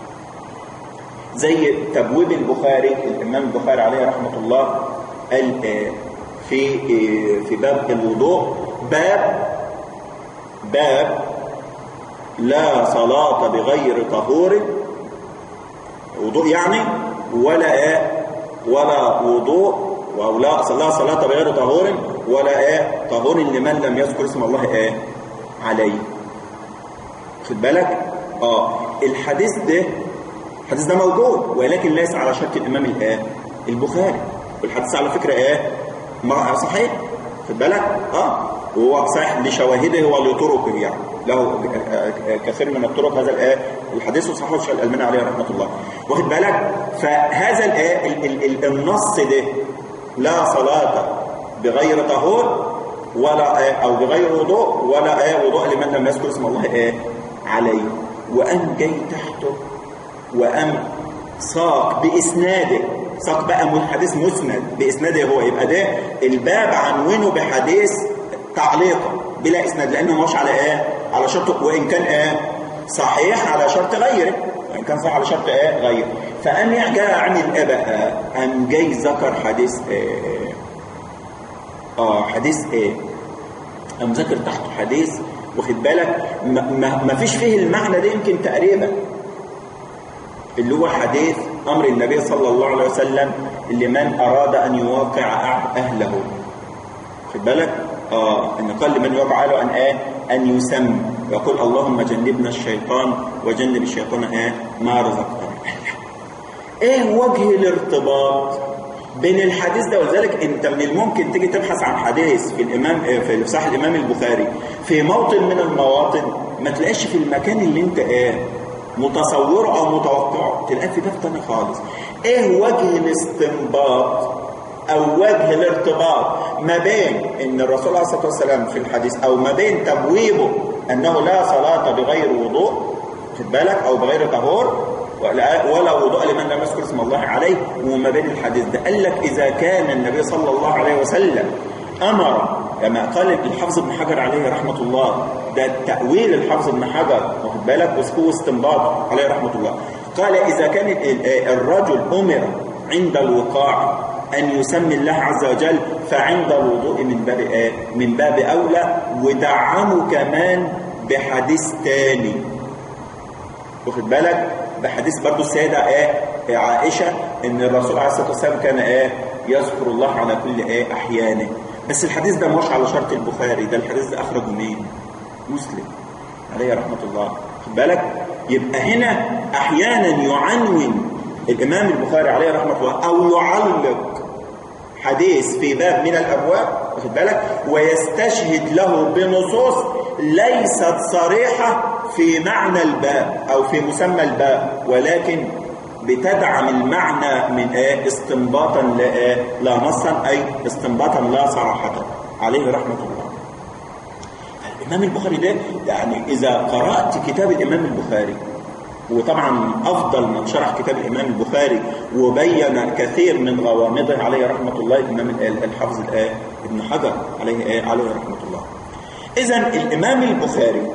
زي تبويب البخاري الإمام البخاري عليه رحمة الله قال آه في في باب الوضوء باب باب لا صلاة بغير طهور وضوء يعني ولا ايه ولا وضوء او لا صلاه صلاه بغير طهور ولا ايه طهور لمن لم يذكر اسم الله ايه عليه خد بالك اه الحديث ده الحديث ده موجود ولكن ليس على شرط الامام الايه البخاري والحديث على فكره ايه صحيح خد بالك اه وهو صحيح لشواهده ولطرقه يعني له كثير من الطرق هذا الآية الحديث صحيح الشيخ الألماني عليه رحمة الله واخد بالك فهذا الآية ال ال النص ده لا صلاة بغير طهور ولا آية أو بغير وضوء ولا آية وضوء لمن لم يذكر اسم الله آية عليه وأم جاي تحته وأم ساق بإسناده ساق بقى حديث مسند بإسناده هو يبقى ده الباب عنونه بحديث تعليقا بلا إسناد لأنه مش على إيه على شرط وإن كان إيه صحيح على شرط غيره وإن كان صحيح على شرط إيه غيره فأم جاء عمل إيه بقى أم جاي ذكر حديث إيه آه حديث إيه أم ذكر تحته حديث واخد بالك ما, ما, ما فيش فيه المعنى ده يمكن تقريبا اللي هو حديث أمر النبي صلى الله عليه وسلم لمن أراد أن يواقع أهله خد بالك آه إن قال لمن يوقع أهله أن إيه أن يسمى يقول اللهم جنبنا الشيطان وجنب الشيطان إيه ما رزقتنا إيه وجه الارتباط بين الحديث ده ولذلك انت من الممكن تيجي تبحث عن حديث في الامام في صحيح الامام البخاري في موطن من المواطن ما تلاقيش في المكان اللي انت ايه متصوره او متوقعه تلاقيه في ده تاني خالص ايه وجه الاستنباط او وجه الارتباط ما بين ان الرسول عليه الصلاه والسلام في الحديث او ما بين تبويبه انه لا صلاه بغير وضوء خد بالك او بغير طهور ولا وضوء لمن لم يذكر اسم الله عليه وما بين الحديث ده قال لك اذا كان النبي صلى الله عليه وسلم امر كما قال الحافظ ابن حجر عليه رحمه الله ده تاويل الحافظ ابن حجر واخد بالك وسكو استنباط عليه رحمه الله قال اذا كان الرجل امر عند الوقاع أن يسمي الله عز وجل فعند الوضوء من باب إيه؟ من باب أولى ودعمه كمان بحديث تاني واخد بالك بحديث برضو السيدة إيه عائشة إن الرسول عليه الصلاة والسلام كان إيه يذكر الله على كل إيه أحيانه بس الحديث ده مش على شرط البخاري ده الحديث ده أخرجه مين مسلم عليه رحمة الله خد بالك يبقى هنا أحيانا يعنون الإمام البخاري عليه رحمة الله أو يعلق حديث في باب من الأبواب واخد بالك ويستشهد له بنصوص ليست صريحة في معنى الباب أو في مسمى الباب ولكن بتدعم المعنى من ايه استنباطا لا إيه؟ لا نصا أي استنباطا لا صراحة عليه رحمة الله الإمام البخاري ده يعني إذا قرأت كتاب الإمام البخاري وطبعا أفضل من شرح كتاب الإمام البخاري وبين كثير من غوامضه عليه رحمة الله الإمام الحافظ ابن حجر عليه عليه رحمة الله إذا الإمام البخاري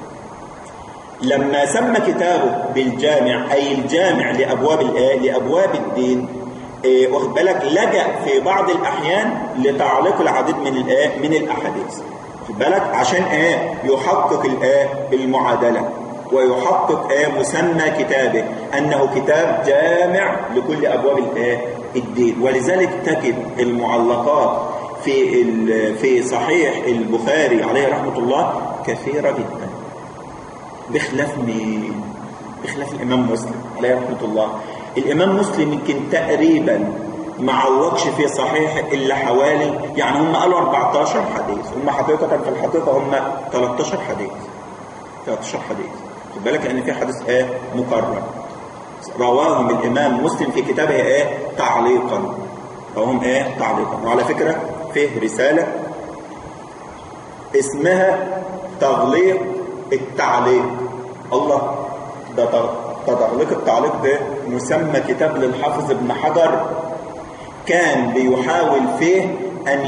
لما سمى كتابه بالجامع أي الجامع لأبواب لأبواب الدين إيه واخد بالك لجأ في بعض الأحيان لتعليق العديد من الآية من الأحاديث واخد بالك عشان ايه يحقق الايه المعادله ويحقق ايه مسمى كتابه انه كتاب جامع لكل ابواب الايه الدين ولذلك تجد المعلقات في في صحيح البخاري عليه رحمه الله كثيره جدا بخلاف مين بخلاف الامام مسلم عليه رحمه الله الامام مسلم يمكن تقريبا ما علقش في صحيح الا حوالي يعني هم قالوا 14 حديث هم حقيقه في الحقيقه هم 13 حديث 13 حديث خد بالك ان في حديث ايه مكرر رواهم الامام مسلم في كتابه ايه تعليقا رواهم ايه تعليقا وعلى فكره فيه رساله اسمها تغليق التعليق الله ده تغليق التعليق ده مسمى كتاب للحافظ ابن حجر كان بيحاول فيه أن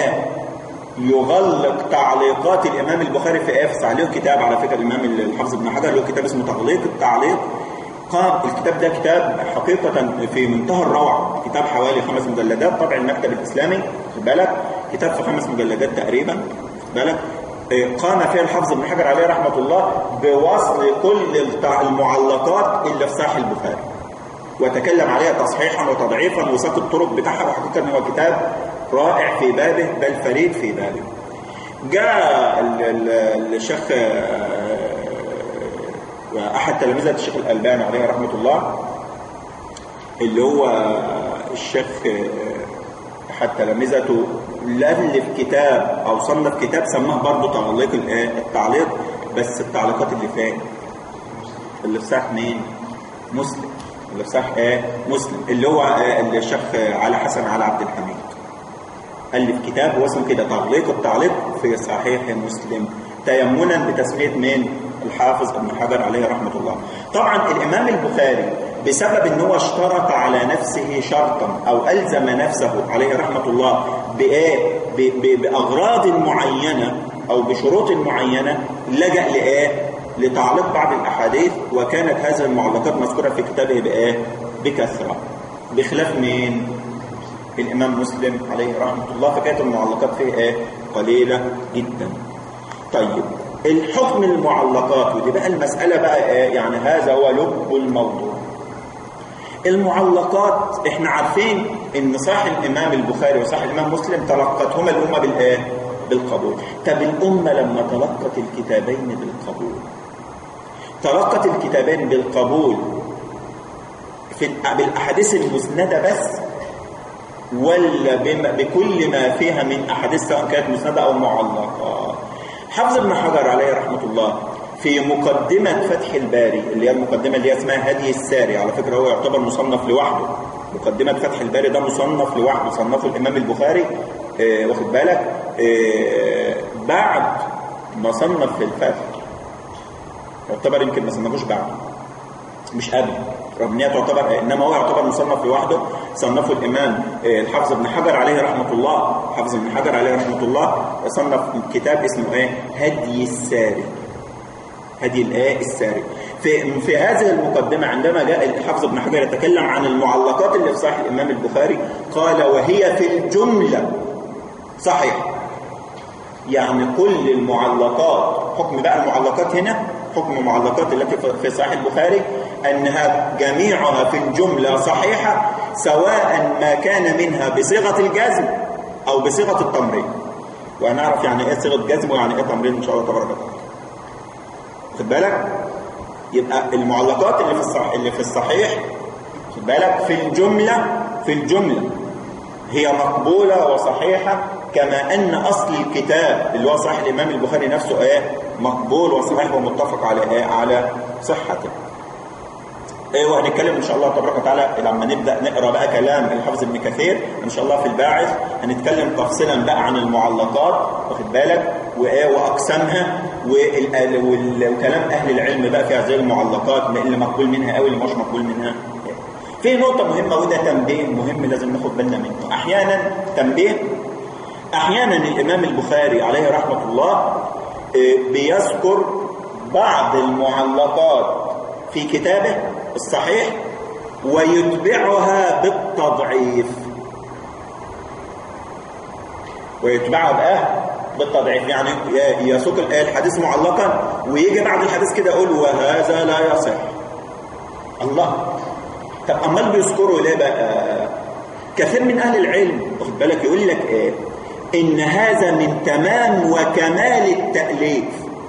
يغلق تعليقات الإمام البخاري في إفس عليه كتاب على فكرة الإمام الحافظ ابن حجر له كتاب اسمه تغليق التعليق قام الكتاب ده كتاب حقيقة في منتهى الروعة كتاب حوالي خمس مجلدات طبع المكتب الإسلامي خد بالك كتاب في خمس مجلدات تقريبا خد بالك قام فيه الحافظ ابن حجر عليه رحمة الله بوصل كل المعلقات اللي في صحيح البخاري وتكلم عليها تصحيحا وتضعيفا وساق الطرق بتاعها وحقيقة ان هو كتاب رائع في بابه بل فريد في بابه جاء الشيخ احد تلامذة الشيخ الالباني عليه رحمة الله اللي هو الشيخ احد تلامذته الف كتاب او صنف كتاب سماه برضه تعليق التعليق بس التعليقات اللي فين اللي في صحيح مين مسلم اللي في صحيح ايه مسلم اللي هو الشيخ علي حسن علي عبد الحميد ألف كتاب هو اسمه كده تعليق التعليق في صحيح مسلم تيمنا بتسمية مين الحافظ ابن حجر عليه رحمة الله طبعا الإمام البخاري بسبب ان هو اشترط على نفسه شرطا او الزم نفسه عليه رحمة الله بايه باغراض معينة او بشروط معينة لجأ لايه لتعليق بعض الاحاديث وكانت هذه المعلقات مذكورة في كتابه بايه بكثرة بخلاف مين الامام مسلم عليه رحمة الله فكانت المعلقات فيه ايه قليلة جدا طيب الحكم المعلقات ودي بقى المسألة بقى ايه يعني هذا هو لب الموضوع المعلقات احنا عارفين ان صحيح الامام البخاري وصحيح الامام مسلم تلقتهما الامه بالايه بالقبول طب الامه لما تلقت الكتابين بالقبول تلقت الكتابين بالقبول في بالاحاديث المسنده بس ولا بما بكل ما فيها من احاديث سواء كانت مسنده او معلقه حافظ ابن حجر عليه رحمه الله في مقدمة فتح الباري اللي هي المقدمة اللي هي اسمها هدي الساري على فكرة هو يعتبر مصنف لوحده مقدمة فتح الباري ده مصنف لوحده صنفه الإمام البخاري آه واخد بالك آه بعد ما صنف في الفتح يعتبر يمكن ما صنفوش بعد مش قبل رغم ان هي تعتبر انما هو يعتبر مصنف لوحده صنفه الامام الحافظ ابن حجر عليه رحمه الله حافظ ابن حجر عليه رحمه الله صنف كتاب اسمه ايه هدي الساري هذه الآية السارية في, في هذه المقدمة عندما جاء الحافظ ابن حجر يتكلم عن المعلقات اللي في صحيح الإمام البخاري قال وهي في الجملة صحيح يعني كل المعلقات حكم بقى المعلقات هنا حكم المعلقات التي في صحيح البخاري أنها جميعها في الجملة صحيحة سواء ما كان منها بصيغة الجزم أو بصيغة التمرين وهنعرف يعني إيه صيغة جزم ويعني إيه تمرين إن شاء الله تبارك وتعالى خد بالك يبقى المعلقات اللي في الصحيح اللي في الصحيح خد بالك في الجملة في الجملة هي مقبولة وصحيحة كما أن أصل الكتاب اللي هو صحيح الإمام البخاري نفسه إيه مقبول وصحيح ومتفق على إيه على صحته إيه وهنتكلم إن شاء الله تبارك وتعالى لما نبدأ نقرأ بقى كلام الحافظ ابن كثير إن شاء الله في الباعث هنتكلم تفصيلا بقى عن المعلقات واخد بالك وإيه وأقسامها وكلام أهل العلم بقى في هذه المعلقات اللي مقبول منها أو اللي مش مقبول منها في نقطة مهمة وده تنبيه مهم لازم ناخد بالنا منه أحيانا تنبيه أحيانا الإمام البخاري عليه رحمة الله بيذكر بعض المعلقات في كتابه الصحيح ويتبعها بالتضعيف ويتبعها بقى بالتضعيف يعني يسوق الحديث معلقا ويجي بعد الحديث كده يقول وهذا لا يصح الله طب امال بيذكروا ليه بقى كثير من اهل العلم واخد بالك يقول لك ايه ان هذا من تمام وكمال التاليف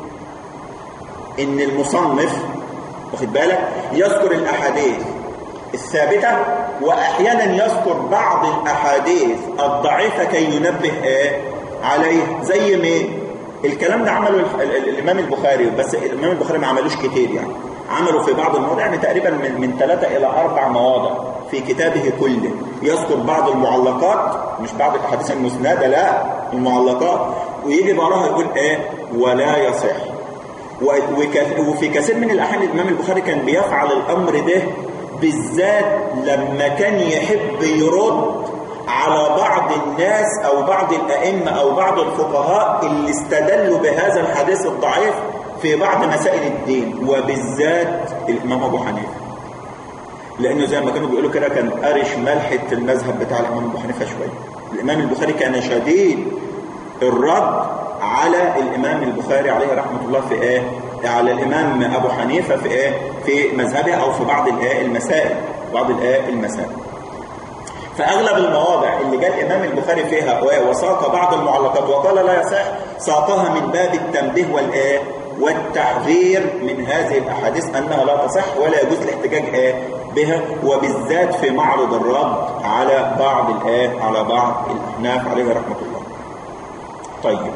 ان المصنف واخد بالك يذكر الاحاديث الثابته واحيانا يذكر بعض الاحاديث الضعيفه كي ينبه ايه عليه زي مين الكلام ده عمله الامام البخاري بس الامام البخاري ما عملوش كتير يعني عملوا في بعض المواضع يعني تقريبا من, من ثلاثة إلى أربع مواضع في كتابه كله يذكر بعض المعلقات مش بعض الأحاديث المسندة لا المعلقات ويجي وراها يقول إيه ولا يصح وفي كثير من الأحيان الإمام البخاري كان بيفعل الأمر ده بالذات لما كان يحب يرد على بعض الناس أو بعض الأئمة أو بعض الفقهاء اللي استدلوا بهذا الحديث الضعيف في بعض مسائل الدين وبالذات الإمام أبو حنيفة لأنه زي ما كانوا بيقولوا كده كان قارش ملحة المذهب بتاع الإمام أبو حنيفة شوية الإمام البخاري كان شديد الرد على الإمام البخاري عليه رحمة الله في إيه على الإمام أبو حنيفة في إيه في مذهبه أو في بعض الإيه المسائل بعض الإيه المسائل فأغلب المواضع اللي جاء الإمام البخاري فيها وساق بعض المعلقات وقال لا يصح ساقها من باب التنبيه والإيه والتحذير من هذه الأحاديث أنها لا تصح ولا يجوز الاحتجاج بها وبالذات في معرض الرد على بعض الآيات على بعض الأحناف عليه رحمة الله طيب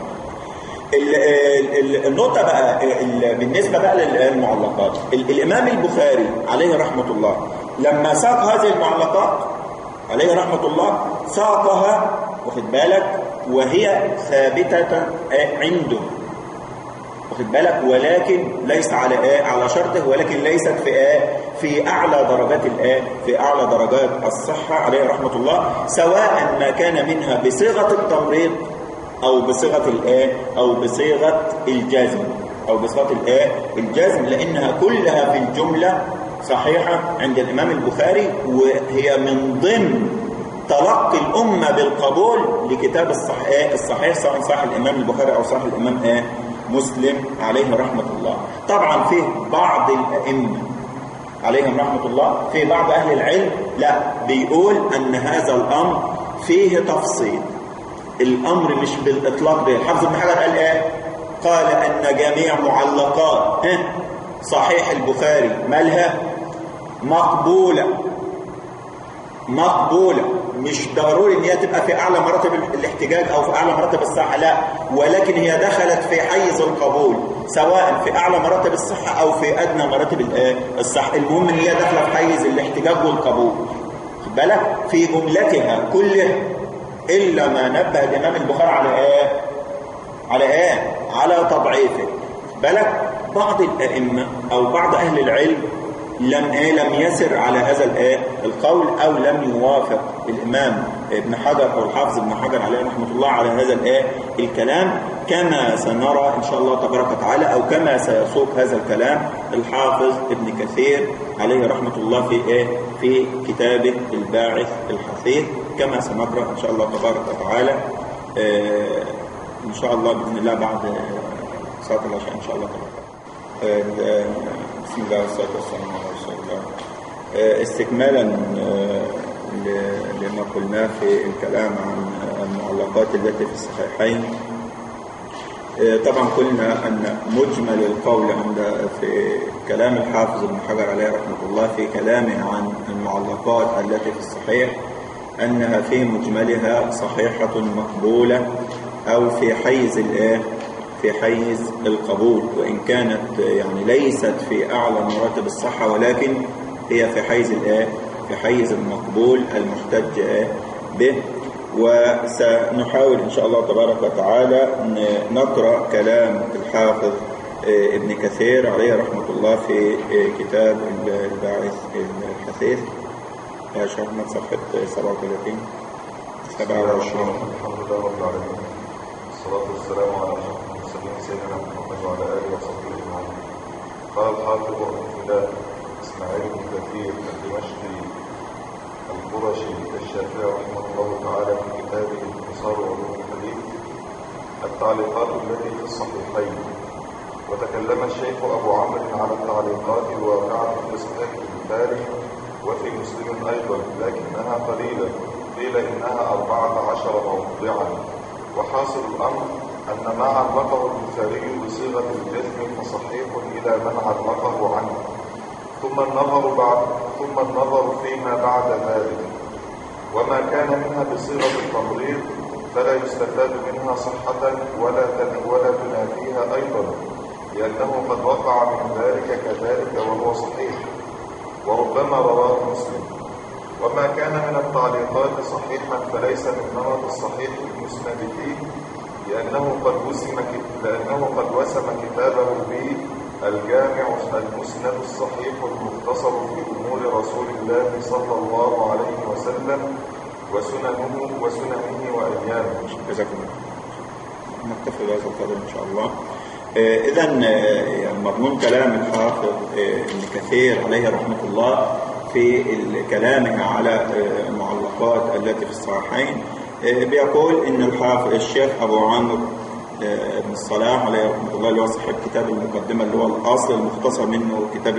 النقطة بقى بالنسبة بقى للمعلقات الإمام البخاري عليه رحمة الله لما ساق هذه المعلقات عليه رحمة الله ساقها واخد بالك وهي ثابتة عنده واخد بالك ولكن ليس على آه على شرطه ولكن ليست في آه في اعلى درجات الآه في اعلى درجات الصحه عليه رحمه الله سواء ما كان منها بصيغه التمريض او بصيغه الآه او بصيغه الجزم او بصيغه الآه الجزم لانها كلها في الجمله صحيحه عند الامام البخاري وهي من ضمن تلقي الامه بالقبول لكتاب الصحيح الصحيح سواء صح الامام البخاري او صح الامام آه مسلم عليه رحمة الله طبعا فيه بعض الأئمة عليهم رحمة الله في بعض أهل العلم لا بيقول أن هذا الأمر فيه تفصيل الأمر مش بالإطلاق ده حفظ بن حجر قال إيه قال أن جميع معلقات صحيح البخاري مالها مقبولة مقبولة مش ضروري ان هي تبقى في اعلى مراتب الاحتجاج او في اعلى مراتب الصحة لا ولكن هي دخلت في حيز القبول سواء في اعلى مراتب الصحة او في ادنى مراتب الصحة المهم ان هي داخله في حيز الاحتجاج والقبول خد بالك في جملتها كلها الا ما نبه الامام البخاري على ايه على ايه على تضعيفه خد بالك بعض الائمه او بعض اهل العلم لم ايه لم يسر على هذا الايه القول او لم يوافق الامام ابن حجر أو الحافظ ابن حجر عليه رحمة الله على هذا الآية الكلام كما سنرى إن شاء الله تبارك وتعالى أو كما سيسوق هذا الكلام الحافظ ابن كثير عليه رحمة الله في إيه في كتابه الباعث الحثيث كما سنقرأ إن شاء الله تبارك وتعالى آه إن شاء الله بإذن الله بعد صلاة العشاء إن شاء الله تبارك آه بسم الله والصلاة والسلام على رسول الله آه استكمالا لما قلناه في الكلام عن المعلقات التي في الصحيحين طبعا قلنا أن مجمل القول عند في كلام الحافظ ابن حجر عليه رحمة الله في كلامه عن المعلقات التي في الصحيح أنها في مجملها صحيحة مقبولة أو في حيز الإيه في حيز القبول وإن كانت يعني ليست في أعلى مراتب الصحة ولكن هي في حيز الإيه في حيز المقبول المحتج به وسنحاول إن شاء الله تبارك وتعالى نقرأ كلام الحافظ ابن كثير عليه رحمة الله في كتاب الباعث الحثيث يا شيخ أحمد صفحة 37 27 الحمد لله رب العالمين والصلاة والسلام على أشرف المرسلين سيدنا محمد وعلى آله وصحبه أجمعين قال الحافظ ابن فلان إسماعيل بن كثير الدمشقي القرشي الشافعي رحمه الله تعالى في كتابه انتصار علوم الحديث التعليقات التي في الصحيحين وتكلم الشيخ أبو عمرو على التعليقات الواقعة في صحيح البخاري وفي مسلم أيضا لكنها قليلة قيل إنها أربعة عشر موضعا وحاصل الأمر أن ما علقه البخاري بصيغة الجزم فصحيح إلى من علقه عنه ثم النظر بعد ثم النظر فيما بعد ذلك وما كان منها بصيغة التمريض فلا يستفاد منها صحة ولا ولا تنافيها أيضا لأنه قد وقع من ذلك كذلك وهو صحيح وربما رواه مسلم وما كان من التعليقات صحيحا فليس من نمط الصحيح المسند فيه لأنه قد وسم لأنه قد وسم كتابه به الجامع المسند الصحيح المختصر في أمور رسول الله صلى الله عليه وسلم وسننه وسننه وأيامه جزاكم الله نكتفي بهذا القدر إن شاء الله إذا مضمون كلام الحافظ ابن كثير عليه رحمة الله في كلامه على المعلقات التي في الصحيحين بيقول إن الحافظ الشيخ أبو عمرو ابن الصلاح عليه رحمة الله اللي هو صاحب كتاب المقدمة اللي هو الأصل المختصر منه كتاب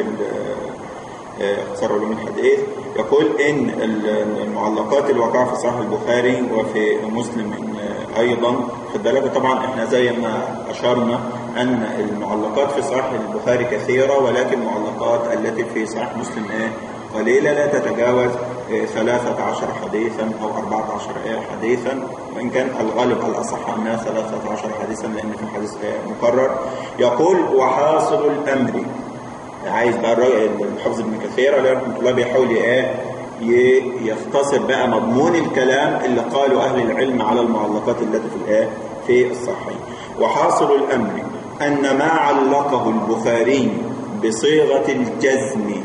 اختصار علوم الحديث يقول إن المعلقات الواقعة في صحيح البخاري وفي مسلم أيضا خد بالك طبعا احنا زي ما أشرنا أن المعلقات في صحيح البخاري كثيرة ولكن المعلقات التي في صحيح مسلم إيه قليلة لا تتجاوز ثلاثة عشر حديثا أو أربعة عشر حديثا وإن كان الغالب الأصح أنها ثلاثة عشر حديثا لأن في حديث مكرر يقول وحاصل الأمر عايز بقى الحافظ ابن كثير عليه رحمة الله بيحاول ايه يختصر بقى مضمون الكلام اللي قاله أهل العلم على المعلقات التي في الايه في الصحيح وحاصل الأمر أن ما علقه البخاري بصيغة الجزم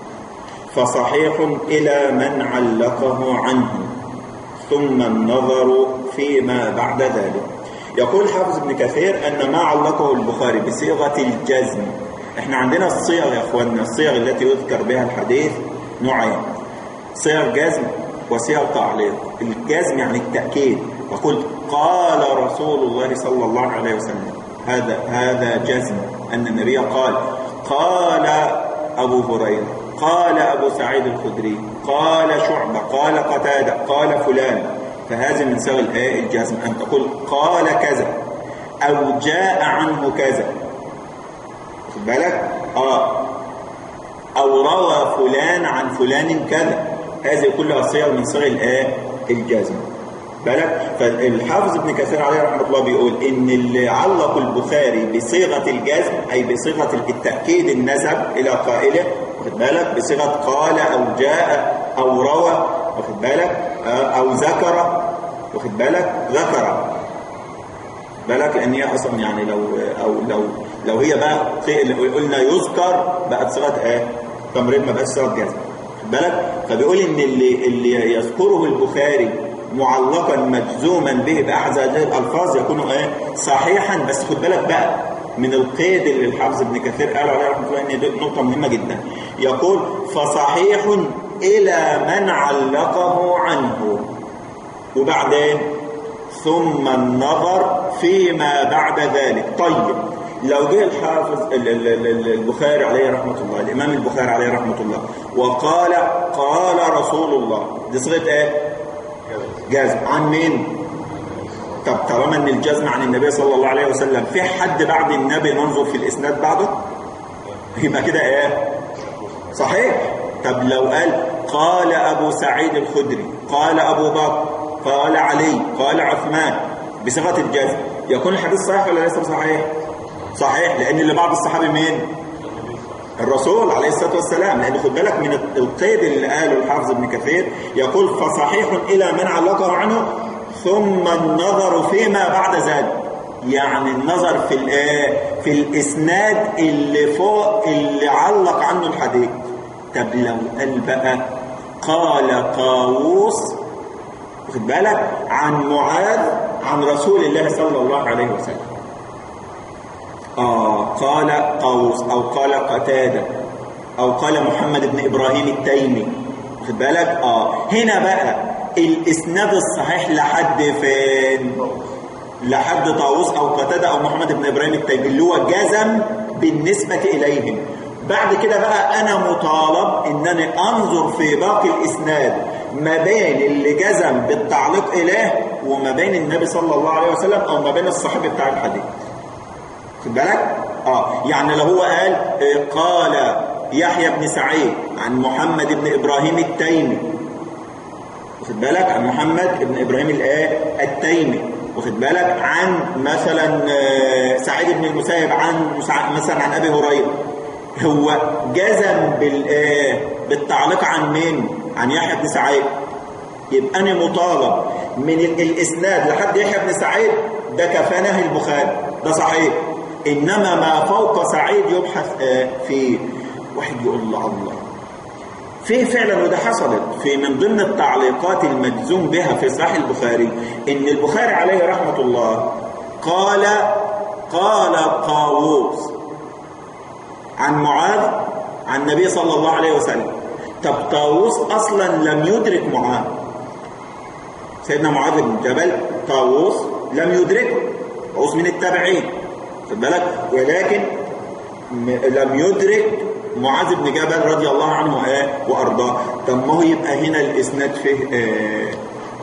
فصحيح إلى من علقه عنه ثم النظر فيما بعد ذلك يقول حافظ ابن كثير أن ما علقه البخاري بصيغة الجزم احنا عندنا الصيغ يا اخواننا الصيغ التي يذكر بها الحديث نوعين صيغ جزم وصيغ تعليق الجزم يعني التأكيد فقلت قال رسول الله صلى الله عليه وسلم هذا هذا جزم أن النبي قال قال أبو هريرة قال أبو سعيد الخدري قال شعبة قال قتادة قال فلان فهذا من صيغ الجزم أن تقول قال كذا أو جاء عنه كذا خد بالك اه او روى فلان عن فلان كذا هذه كلها صيغ من صيغ الايه الجزم بالك فالحافظ ابن كثير عليه رحمه الله بيقول ان اللي علق البخاري بصيغه الجزم اي بصيغه التاكيد النسب الى قائله واخد بالك بصيغه قال او جاء او روى واخد بالك او ذكر واخد بالك ذكر بالك لان هي اصلا يعني لو او لو لو هي بقى قلنا يذكر بقت صيغه ايه تمريض ما بقتش صيغه جزم خد بالك فبيقول ان اللي اللي يذكره البخاري معلقا مجزوما به بأحد هذه الألفاظ يكون ايه صحيحا بس خد بالك بقى من القيد اللي الحافظ ابن كثير قال عليه رحمه الله ان دي نقطة مهمة جدا يقول فصحيح إلى من علقه عنه وبعدين ثم النظر فيما بعد ذلك طيب لو جه الحافظ البخاري عليه رحمة الله الإمام البخاري عليه رحمة الله وقال قال رسول الله دي صيغة ايه جازم عن مين طب طالما ان الجزم عن النبي صلى الله عليه وسلم في حد بعد النبي ننظر في الاسناد بعده يبقى كده ايه صحيح طب لو قال قال ابو سعيد الخدري قال ابو بكر قال علي قال عثمان بصيغه الجزم يكون الحديث صحيح ولا ليس صحيح صحيح لان اللي بعد الصحابي مين الرسول عليه الصلاة والسلام لأن خد بالك من القيد اللي قاله الحافظ ابن كثير يقول فصحيح إلى من علقه عنه ثم النظر فيما بعد ذلك يعني النظر في الايه في الاسناد اللي فوق اللي علق عنه الحديث طب لو قال بقى قال طاووس خد بالك عن معاذ عن رسول الله صلى الله عليه وسلم آه قال قوس أو قال قتادة أو قال محمد بن إبراهيم التيمي خد بالك آه هنا بقى الإسناد الصحيح لحد فين لحد طاووس أو قتادة أو محمد بن إبراهيم التيمي اللي هو جزم بالنسبة إليهم بعد كده بقى أنا مطالب إنني أنظر في باقي الإسناد ما بين اللي جزم بالتعليق إليه وما بين النبي صلى الله عليه وسلم أو ما بين الصحابي بتاع الحديث خد بالك اه يعني لو هو قال آه قال يحيى بن سعيد عن محمد بن ابراهيم التيمي واخد بالك عن محمد بن ابراهيم الايه التيمي واخد بالك عن مثلا آه سعيد بن المسيب عن مثلا عن ابي هريره هو جزم بالايه بالتعليق عن مين عن يحيى بن سعيد يبقى انا مطالب من الاسناد لحد يحيى بن سعيد ده كفانه البخاري ده صحيح إنما ما فوق سعيد يبحث فيه واحد يقول الله الله في فعلا وده حصلت في من ضمن التعليقات المجزوم بها في صحيح البخاري إن البخاري عليه رحمة الله قال قال طاووس عن معاذ عن النبي صلى الله عليه وسلم طب طاووس أصلا لم يدرك معاذ سيدنا معاذ بن جبل طاووس لم يدركه طاووس من التابعين خد بالك ولكن لم يدرك معاذ بن جبل رضي الله عنه ايه وارضاه طب ما هو يبقى هنا الاسناد فيه ايه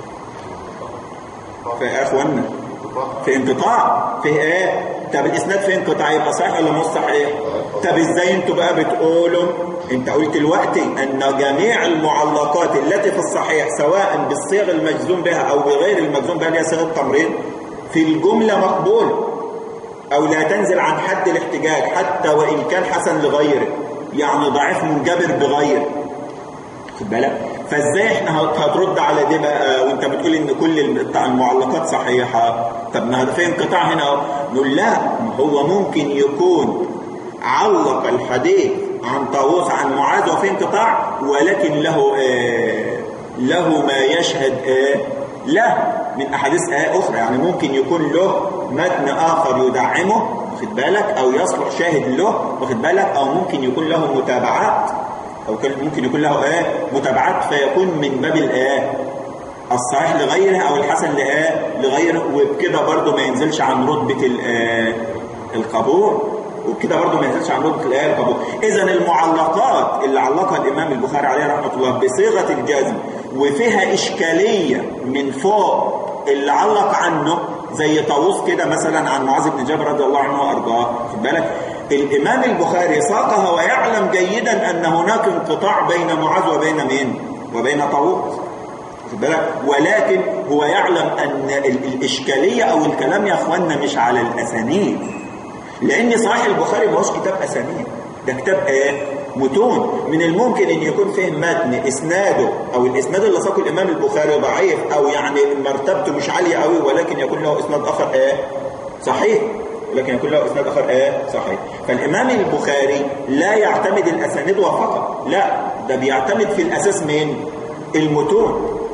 في ايه اخوانا في انقطاع فيه ايه طب الاسناد فيه انقطاع يبقى صحيح ولا مش صحيح طب ازاي انتوا بقى بتقولوا انت قلت دلوقتي ان جميع المعلقات التي في الصحيح سواء بالصيغ المجزوم بها او بغير المجزوم بها اللي هي صيغه التمريض في الجمله مقبوله أو لا تنزل عن حد الاحتجاج حتى وإن كان حسن لغيره يعني ضعيف منجبر بغيره خد بالك فازاي احنا هترد على دي بقى وانت بتقول ان كل المعلقات صحيحة طب ما في انقطاع هنا نقول لا هو ممكن يكون علق الحديث عن طاووس عن معاذ وفي انقطاع ولكن له آه له ما يشهد آه له من أحاديث آية أخرى يعني ممكن يكون له متن آخر يدعمه واخد بالك أو يصلح شاهد له واخد بالك أو ممكن يكون له متابعات أو ممكن يكون له آية متابعات فيكون من باب الآية الصحيح لغيره أو الحسن لآية لغيره وبكده برضه ما ينزلش عن رتبة القبول وبكده برضه ما ينزلش عن رتبة الآية القبول إذا المعلقات اللي علقها الإمام البخاري عليه رحمة الله بصيغة الجزم وفيها إشكالية من فوق اللي علق عنه زي طاووس كده مثلا عن معاذ بن جبل رضي الله عنه وارضاه خد بالك الامام البخاري ساقها ويعلم جيدا ان هناك انقطاع بين معاذ وبين مين وبين طاووس خد بالك ولكن هو يعلم ان الاشكاليه او الكلام يا اخوانا مش على الاسانيد لان صحيح البخاري ما هوش كتاب اسانيد ده كتاب ايه متون من الممكن ان يكون فيه متن اسناده او الاسناد اللي ساقه الامام البخاري ضعيف او يعني مرتبته مش عاليه قوي ولكن يكون له اسناد اخر ايه صحيح ولكن يكون له اسناد اخر ايه صحيح فالامام البخاري لا يعتمد الاسانيد فقط لا ده بيعتمد في الاساس مين المتون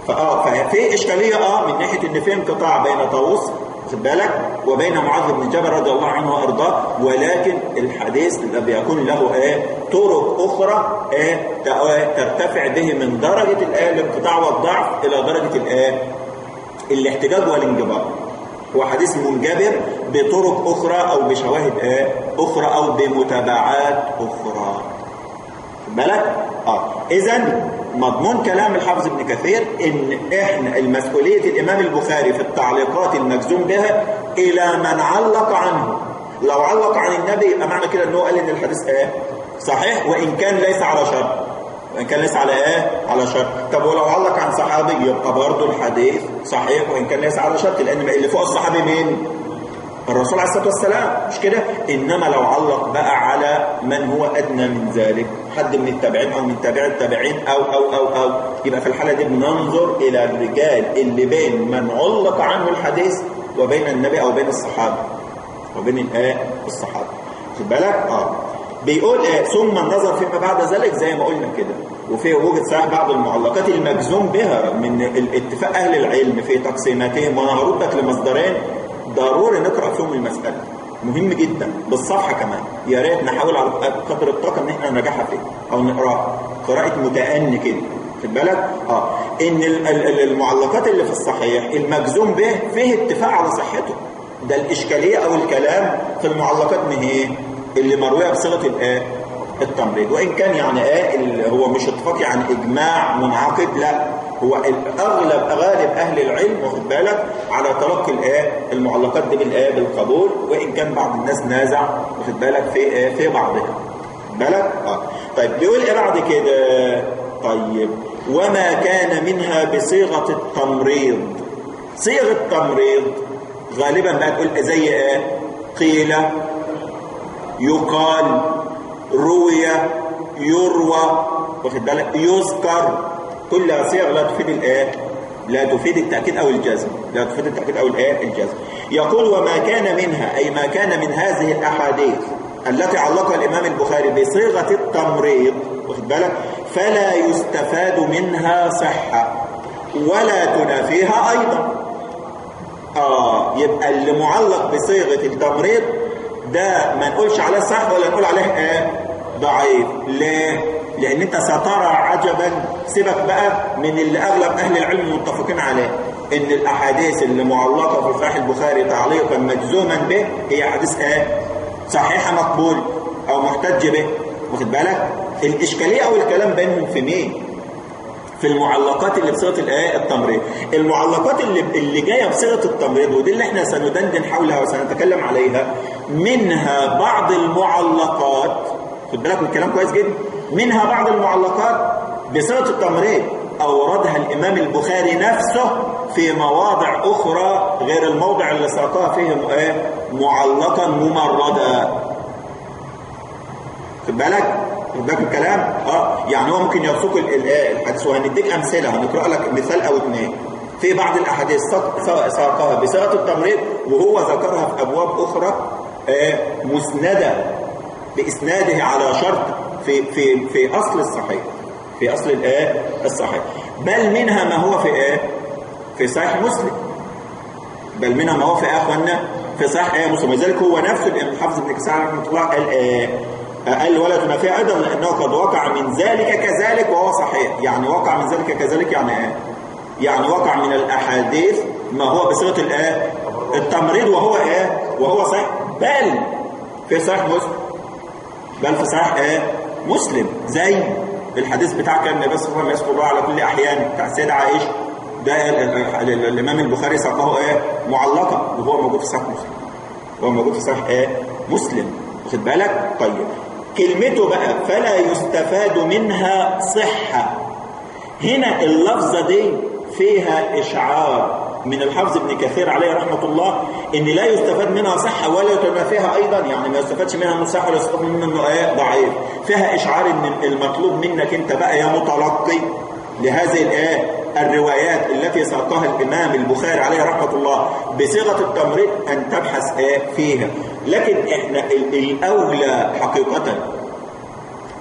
فاه ففي اشكاليه اه من ناحيه ان في انقطاع بين طاووس خد بالك وبين معاذ بن جبل رضي الله عنه وارضاه ولكن الحديث بيكون له ايه طرق اخرى ايه ترتفع به من درجه الايه الانقطاع والضعف الى درجه الايه الاحتجاج والانجبار هو حديث منجبر بطرق اخرى او بشواهد ايه اخرى او بمتابعات اخرى خد بالك اه اذا مضمون كلام الحافظ ابن كثير ان احنا المسؤوليه الامام البخاري في التعليقات المجزوم بها الى من علق عنه لو علق عن النبي يبقى معنى كده ان هو قال ان الحديث ايه صحيح وان كان ليس على شرط وان كان ليس على ايه على شرط طب ولو علق عن صحابي يبقى برضه الحديث صحيح وان كان ليس على شرط لان اللي فوق الصحابي مين الرسول عليه الصلاه والسلام مش كده انما لو علق بقى على من هو ادنى من ذلك حد من التابعين او من تابع التابعين او او او او يبقى في الحاله دي بننظر الى الرجال اللي بين من علق عنه الحديث وبين النبي او بين الصحابه وبين الايه الصحابه خد بالك اه بيقول ايه ثم النظر فيما بعد ذلك زي ما قلنا كده وفي وجد صحيح بعض المعلقات المجزوم بها من اتفاق اهل العلم في تقسيماتهم وانا هردك لمصدرين ضروري نقرا فيهم المساله مهم جدا بالصفحه كمان يا ريت نحاول على قدر الطاقه ان احنا ننجحها فيه او نقراها قراءه متأني كده خد بالك اه ان المعلقات اللي في الصحيح المجزوم به فيه اتفاق على صحته ده الاشكاليه او الكلام في المعلقات ما هي اللي مرويه بصيغه الايه التمريض وان كان يعني ايه هو مش اتفاق يعني اجماع منعقد لا هو اغلب غالب اهل العلم واخد بالك على تلقي الايه المعلقات دي بالايه بالقبول وان كان بعض الناس نازع واخد بالك في ايه في بعضها بالك اه طيب بيقول ايه بعد كده طيب وما كان منها بصيغه التمريض صيغه التمريض غالبا بقى تقول زي ايه قيل يقال روي يروى واخد بالك يذكر كلها صيغ لا تفيد الايه لا تفيد التأكيد أو الجزم لا تفيد التأكيد أو الايه الجزم يقول وما كان منها أي ما كان من هذه الأحاديث التي علقها الإمام البخاري بصيغة التمريض واخد بالك فلا يستفاد منها صحة ولا تنافيها أيضا آه يبقى اللي معلق بصيغة التمريض ده ما نقولش عليه صح ولا نقول عليه ايه ضعيف ليه لان انت سترى عجبا سيبك بقى من اللي اغلب اهل العلم متفقين عليه ان الاحاديث اللي معلقه في صحيح البخاري تعليقا مجزوما به هي احاديث ايه صحيحه مقبول او محتج به واخد بالك الاشكاليه او الكلام بينهم في مين في المعلقات اللي بصيغه الايه التمريض المعلقات اللي اللي جايه بصيغه التمريض ودي اللي احنا سندندن حولها وسنتكلم عليها منها بعض المعلقات خد بالك من الكلام كويس جدا منها بعض المعلقات بصيغه التمريض اوردها الامام البخاري نفسه في مواضع اخرى غير الموضع اللي ساقها فيه ايه معلقا ممردا خد بالك خد بالك الكلام اه يعني هو ممكن يرسك الحديث وهنديك امثله هنقرا لك مثال او اثنين في بعض الاحاديث ساقها بصيغه التمريض وهو ذكرها في ابواب اخرى آه مسنده باسناده على شرط في في في اصل الصحيح في اصل الايه الصحيح بل منها ما هو في ايه في صحيح مسلم بل منها ما هو في اخوانا في صحيح ايه مسلم لذلك هو نفسه الحافظ ابن كثير رحمه الله قال ايه قال ولا تنافي ايضا لانه قد وقع من ذلك كذلك وهو صحيح يعني وقع من ذلك كذلك يعني ايه يعني وقع من الاحاديث ما هو بصيغه الايه التمريض وهو ايه وهو صحيح بل في صحيح مسلم بل في صحيح ايه مسلم زي الحديث بتاع كان النبي صلى الله عليه وسلم يذكر الله على كل احيان بتاع السيده عائشه ده الامام البخاري ساقه ايه معلقا وهو موجود في صحيح مسلم هو موجود في صحيح ايه مسلم واخد بالك طيب كلمته بقى فلا يستفاد منها صحة هنا اللفظة دي فيها إشعار من الحافظ ابن كثير عليه رحمة الله إن لا يستفاد منها صحة ولا تنافيها أيضا يعني ما يستفادش منها انه صحة ولا يستفاد منه إنه إيه ضعيف فيها إشعار إن المطلوب منك أنت بقى يا متلقي لهذه الآية الروايات التي ساقها الإمام البخاري عليه رحمة الله بصيغة التمريض أن تبحث فيها لكن إحنا الأولى حقيقة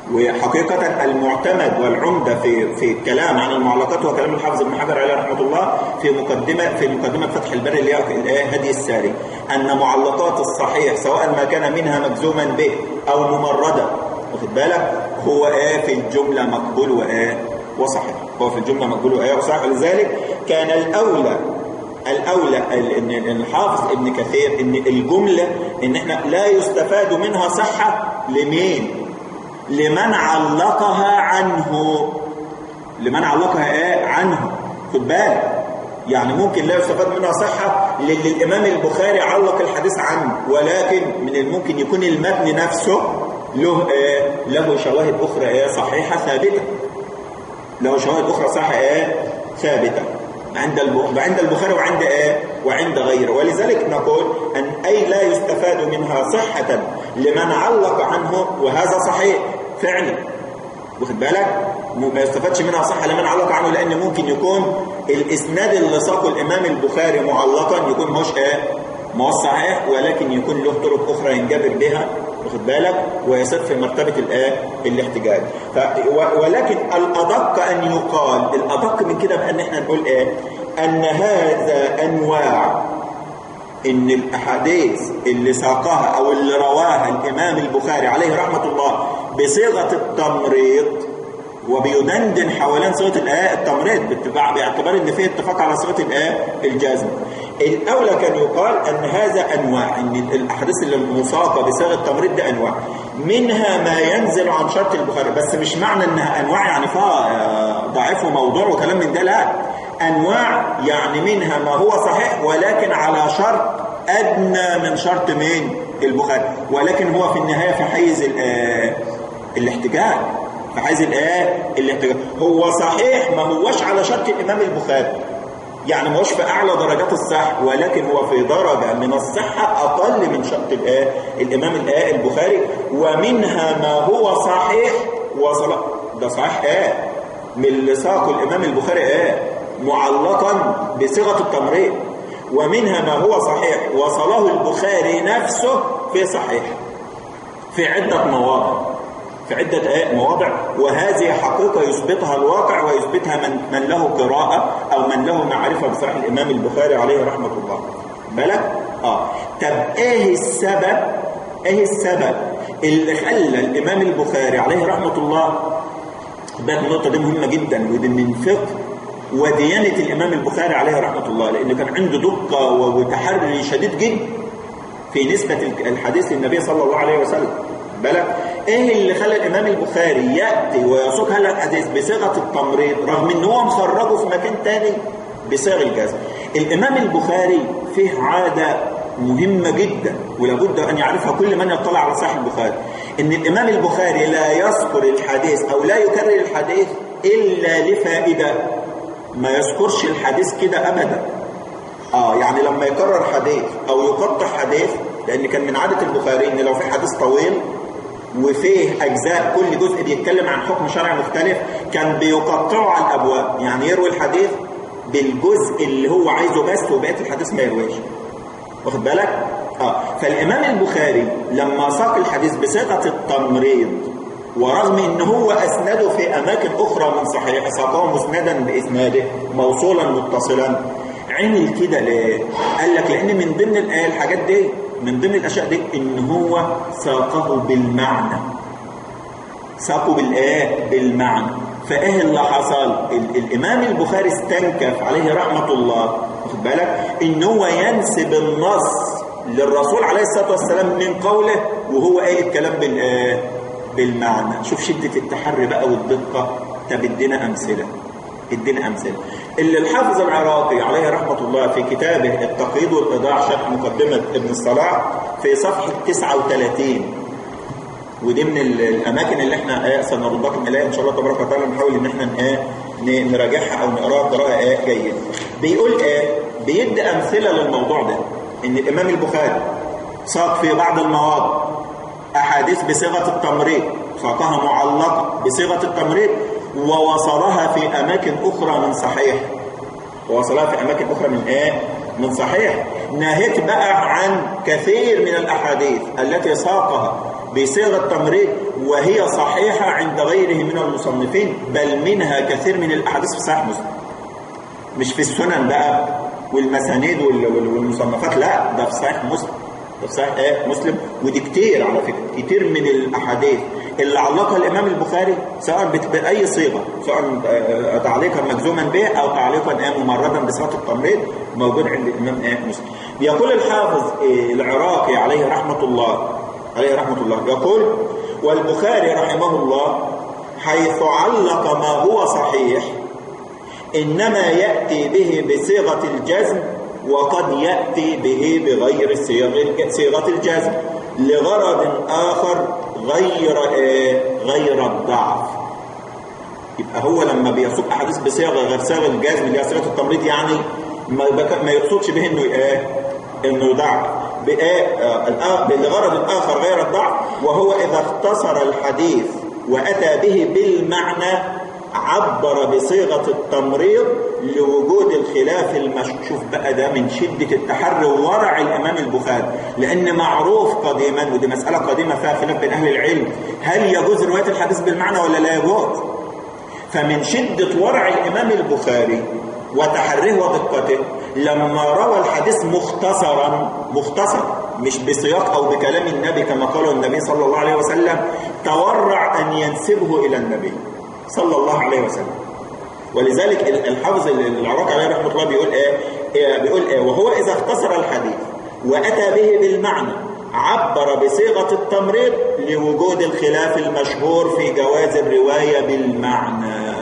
وحقيقة المعتمد والعمدة في في الكلام عن المعلقات هو كلام الحافظ ابن حجر عليه رحمة الله في مقدمة في مقدمة فتح الباري اللي هي هدي الساري أن معلقات الصحيح سواء ما كان منها مجزوما به أو ممردة واخد بالك هو ايه في الجملة مقبول وايه وصحيح هو في الجملة مقبول وايه وصحيح لذلك كان الأولى الأولى ان الحافظ ابن كثير ان الجملة ان احنا لا يستفاد منها صحة لمين لمن علقها عنه لمن علقها ايه عنه خد بالك يعني ممكن لا يستفاد منها صحة للي الإمام البخاري علق الحديث عنه ولكن من الممكن يكون المتن نفسه له ايه له شواهد أخرى ايه صحيحة ثابتة له شواهد أخرى صحيحة ايه ثابتة عند عند البخاري وعند ايه وعند غيره ولذلك نقول ان اي لا يستفاد منها صحة لمن علق عنه وهذا صحيح فعلا واخد بالك ما يستفادش منها صحة لمن علق عنه لان ممكن يكون الاسناد اللي ساقه الامام البخاري معلقا يكون مش ايه ما هو صحيح ولكن يكون له طرق اخرى ينجبر بها واخد بالك ويصير في مرتبة الايه الاحتجاج ف ولكن الادق ان يقال الادق من كده بان احنا نقول ايه ان هذا انواع ان الاحاديث اللي ساقها او اللي رواها الامام البخاري عليه رحمة الله بصيغة التمريض وبيدندن حوالين صيغه الايه التمريض باتباع باعتبار ان فيه اتفاق على صيغه الايه الجزم الاولى كان يقال ان هذا انواع ان الاحاديث اللي مساقه بصيغه التمريض ده انواع منها ما ينزل عن شرط البخاري بس مش معنى انها انواع يعني فيها ضعيف وموضوع وكلام من ده لا انواع يعني منها ما هو صحيح ولكن على شرط ادنى من شرط مين البخاري ولكن هو في النهايه في حيز الاحتجاج فعايز الايه الاحتجاج هو صحيح ما هوش على شرط الامام البخاري يعني ما هوش في اعلى درجات الصحه ولكن هو في درجه من الصحه اقل من شرط الايه الامام الايه البخاري ومنها ما هو صحيح وصل ده صحيح ايه من اللي ساقه الامام البخاري ايه معلقا بصيغه التمريض ومنها ما هو صحيح وصله البخاري نفسه في صحيح في عده مواضع في عدة مواضع وهذه حقيقة يثبتها الواقع ويثبتها من, من له قراءة أو من له معرفة بصحيح الإمام البخاري عليه رحمة الله بالك؟ آه طب إيه السبب إيه السبب اللي خلى الإمام البخاري عليه رحمة الله ده النقطة دي مهمة جدا ودي من فقه وديانة الإمام البخاري عليه رحمة الله لأنه كان عنده دقة وتحري شديد جدا في نسبة الحديث للنبي صلى الله عليه وسلم بالك ايه اللي خلى الامام البخاري ياتي ويسوق هذا الحديث بصيغه التمريض رغم ان هو مخرجه في مكان تاني بصيغ الجزم الامام البخاري فيه عاده مهمه جدا ولابد ان يعرفها كل من يطلع على صحيح البخاري ان الامام البخاري لا يذكر الحديث او لا يكرر الحديث الا لفائده ما يذكرش الحديث كده ابدا اه يعني لما يكرر حديث او يقطع حديث لان كان من عاده البخاري ان لو في حديث طويل وفيه أجزاء كل جزء بيتكلم عن حكم شرعي مختلف كان بيقطعه على الأبواب يعني يروي الحديث بالجزء اللي هو عايزه بس وبقية الحديث ما يرويش واخد بالك؟ آه. فالإمام البخاري لما ساق الحديث بصيغة التمريض ورغم ان هو اسنده في اماكن اخرى من صحيح ساقه مسندا باسناده موصولا متصلا عمل كده ليه قال لك لان من ضمن الايه الحاجات دي من ضمن الاشياء دي ان هو ساقه بالمعنى ساقه بالايه بالمعنى فايه اللي حصل ال الامام البخاري استنكف عليه رحمه الله واخد بالك ان هو ينسب النص للرسول عليه الصلاه والسلام من قوله وهو قايل الكلام بالايه بالمعنى شوف شده التحري بقى والدقه طب ادينا امثله ادينا امثله اللي الحافظ العراقي عليه رحمه الله في كتابه التقييد والايضاح شرح مقدمه ابن الصلاح في صفحه 39 ودي من الاماكن اللي احنا ايه سنردكم اليها ان شاء الله تبارك وتعالى نحاول ان احنا ايه نراجعها او نقراها بطريقه ايه جيده بيقول ايه بيدي امثله للموضوع ده ان الامام البخاري ساق في بعض المواضع احاديث بصيغه التمريض ساقها معلقه بصيغه التمريض ووصلها في أماكن أخرى من صحيح ووصلها في أماكن أخرى من إيه؟ من صحيح ناهيك بقى عن كثير من الأحاديث التي ساقها بصيغة تمريض وهي صحيحة عند غيره من المصنفين بل منها كثير من الأحاديث في صحيح مسلم مش في السنن بقى والمسانيد وال- وال- والمصنفات لا ده في صحيح مسلم ده في صحيح ايه مسلم ودي كتير على فكرة كتير من الأحاديث اللي علقها الإمام البخاري سواء بت- بأي صيغة سواء آه، تعليقا مجزوما به أو تعليقا آه، ممردا بصيغة التمريض موجود عند الإمام آه، مسلم يقول الحافظ آه، العراقي عليه رحمة الله عليه رحمة الله يقول والبخاري رحمه الله حيث علق ما هو صحيح إنما يأتي به بصيغة الجزم وقد يأتي به بغير صيغ- صيغة الجزم لغرض آخر غير آه، غير الضعف يبقى هو لما بيسوق أحاديث بصيغة غير صيغة الجزم اللي هي صيغة التمريض يعني ما يبقى- ما يقصدش به إنه إيه إنه يضعف بإيه آه، الآ- لغرض آخر غير الضعف وهو إذا اختصر الحديث وأتى به بالمعنى عبر بصيغة التمريض لوجود الخلاف المشوف بقى ده من شدة التحري وورع الإمام البخاري لأن معروف قديما ودي مسألة قديمة فيها خلاف بين أهل العلم هل يجوز رواية الحديث بالمعنى ولا لا يجوز فمن شدة ورع الإمام البخاري وتحريه ودقته لما روى الحديث مختصرا مختصر مش بسياق أو بكلام النبي كما قاله النبي صلى الله عليه وسلم تورع أن ينسبه إلى النبي صلى الله عليه وسلم ولذلك الحافظ العراقي عليه رحمه الله بيقول ايه إيه بيقول ايه وهو اذا اختصر الحديث واتى به بالمعنى عبر بصيغه التمريض لوجود الخلاف المشهور في جواز الروايه بالمعنى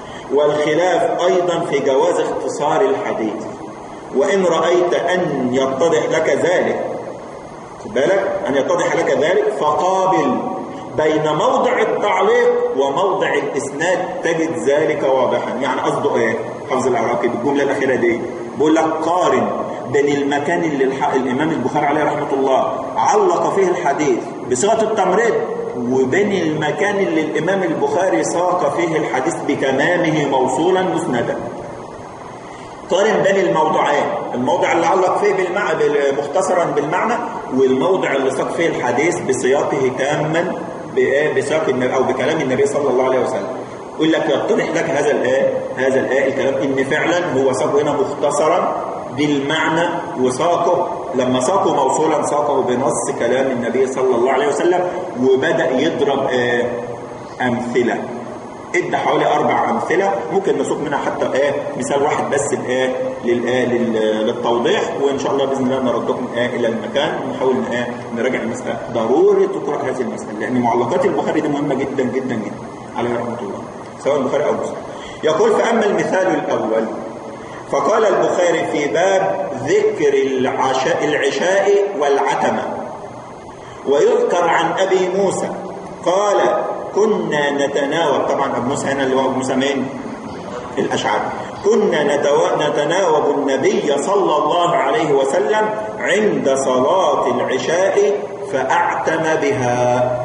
والخلاف ايضا في جواز اختصار الحديث وان رايت ان يتضح لك ذلك خد بالك ان يتضح لك ذلك فقابل بين موضع التعليق وموضع الاسناد تجد ذلك واضحا يعني قصده ايه حافظ العراقي بالجمله الاخيره دي بيقول لك قارن بين المكان اللي الح... الامام البخاري عليه رحمه الله علق فيه الحديث بصيغه التمريض وبين المكان اللي الامام البخاري ساق فيه الحديث بتمامه موصولا مسندا قارن بين الموضوعين الموضع اللي علق فيه بالمعنى مختصرا بالمعنى والموضع اللي ساق فيه الحديث بسياقه تاما بسياق النبي او بكلام النبي صلى الله عليه وسلم يقول لك يتضح لك هذا الايه هذا الايه الكلام ان فعلا هو ساقه هنا مختصرا بالمعنى وساقه لما ساقه موصولا ساقه بنص كلام النبي صلى الله عليه وسلم وبدا يضرب آه امثله ادى حوالي اربع امثله ممكن نسوق منها حتى ايه مثال واحد بس الايه للايه للتوضيح وان شاء الله باذن الله نردكم ايه الى المكان ونحاول ايه نراجع المساله ضروري تقرا هذه المساله لان معلقات البخاري دي مهمه جدا جدا جدا عليه رحمه الله سواء البخاري او مسلم يقول فاما المثال الاول فقال البخاري في باب ذكر العشاء العشاء والعتمه ويذكر عن ابي موسى قال كنا نتناوب طبعا ابو موسى هنا اللي هو ابو موسى مين الاشعري كنا نتناوب النبي صلى الله عليه وسلم عند صلاة العشاء فأعتم بها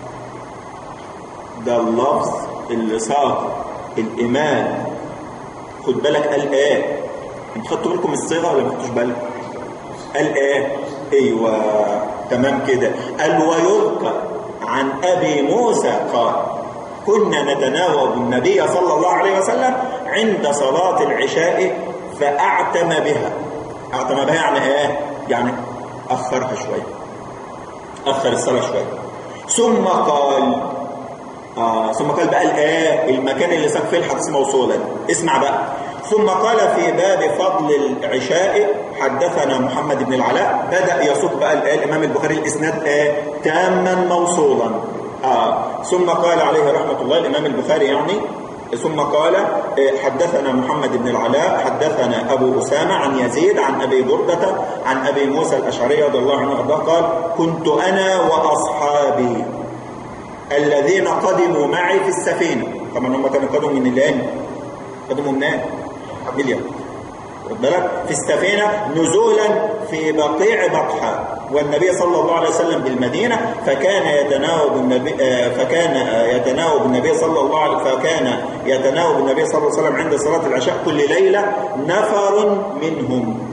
ده اللفظ اللي ساق الإمام خد بالك قال ايه انت خدتوا بالكم الصيغة ولا ما خدتوش بالك قال ايه ايوه تمام كده قال ويذكر عن أبي موسى قال كنا نتناوب النبي صلى الله عليه وسلم عند صلاة العشاء فأعتم بها أعتم بها يعني إيه؟ يعني أخرها شوية أخر الصلاة شوية ثم قال آه ثم قال بقى الآية المكان اللي ساق فيه الحديث موصولا اسمع بقى ثم قال في باب فضل العشاء حدثنا محمد بن العلاء بدأ يسوق بقى الآية الإمام البخاري الإسناد آه تاما موصولا آه ثم قال عليه رحمة الله الإمام البخاري يعني ثم قال حدثنا محمد بن العلاء حدثنا أبو أسامة عن يزيد عن أبي بردة عن أبي موسى الأشعري رضي الله عنه وارضاه قال كنت أنا وأصحابي الذين قدموا معي في السفينة طبعا هم كانوا قدموا من الآن قدموا منين؟ مليون بالك في السفينة نزولا في بقيع بطحة والنبي صلى الله عليه وسلم بالمدينة فكان يتناوب النبي فكان يتناوب النبي صلى الله عليه فكان يتناوب النبي صلى الله عليه وسلم عند صلاة العشاء كل ليلة نفر منهم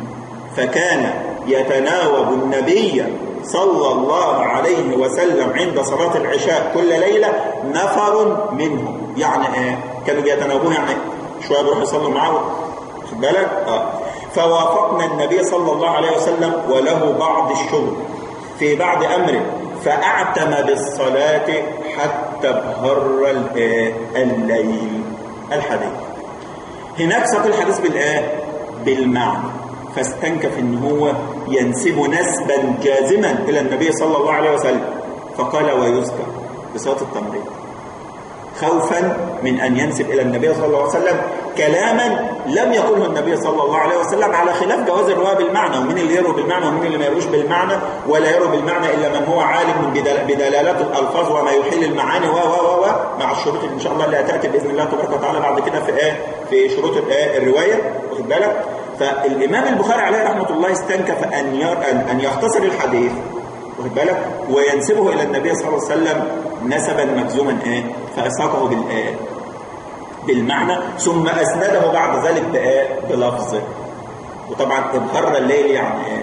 فكان يتناوب النبي صلى الله عليه وسلم عند صلاة العشاء كل ليلة نفر منهم يعني ايه كانوا بيتناوبوه يعني شوية بيروحوا يصلوا معاه خد بالك اه فوافقنا النبي صلى الله عليه وسلم وله بعض الشغل في بعض أمره فأعتم بالصلاة حتى ابهر الليل الحديث هناك ساق الحديث بالآه بالمعنى فاستنكف ان هو ينسب نسبا جازما الى النبي صلى الله عليه وسلم فقال ويذكر بصوت التمريض خوفا من ان ينسب الى النبي صلى الله عليه وسلم كلاما لم يقله النبي صلى الله عليه وسلم على خلاف جواز الروايه بالمعنى ومين اللي يروي بالمعنى ومين اللي ما يرويش بالمعنى ولا يروي بالمعنى الا من هو عالم بدلالات الالفاظ وما يحيل المعاني و و و مع الشروط ان شاء الله اللي هتاتي باذن الله تبارك وتعالى بعد كده في ايه في شروط الروايه واخد بالك فالامام البخاري عليه رحمه الله استنكف ان ان يختصر الحديث واخد بالك وينسبه الى النبي صلى الله عليه وسلم نسبا مجزوما ايه فاساقه بالايه بالمعنى ثم اسنده بعد ذلك بايه بلفظه وطبعا ابهر الليل يعني ايه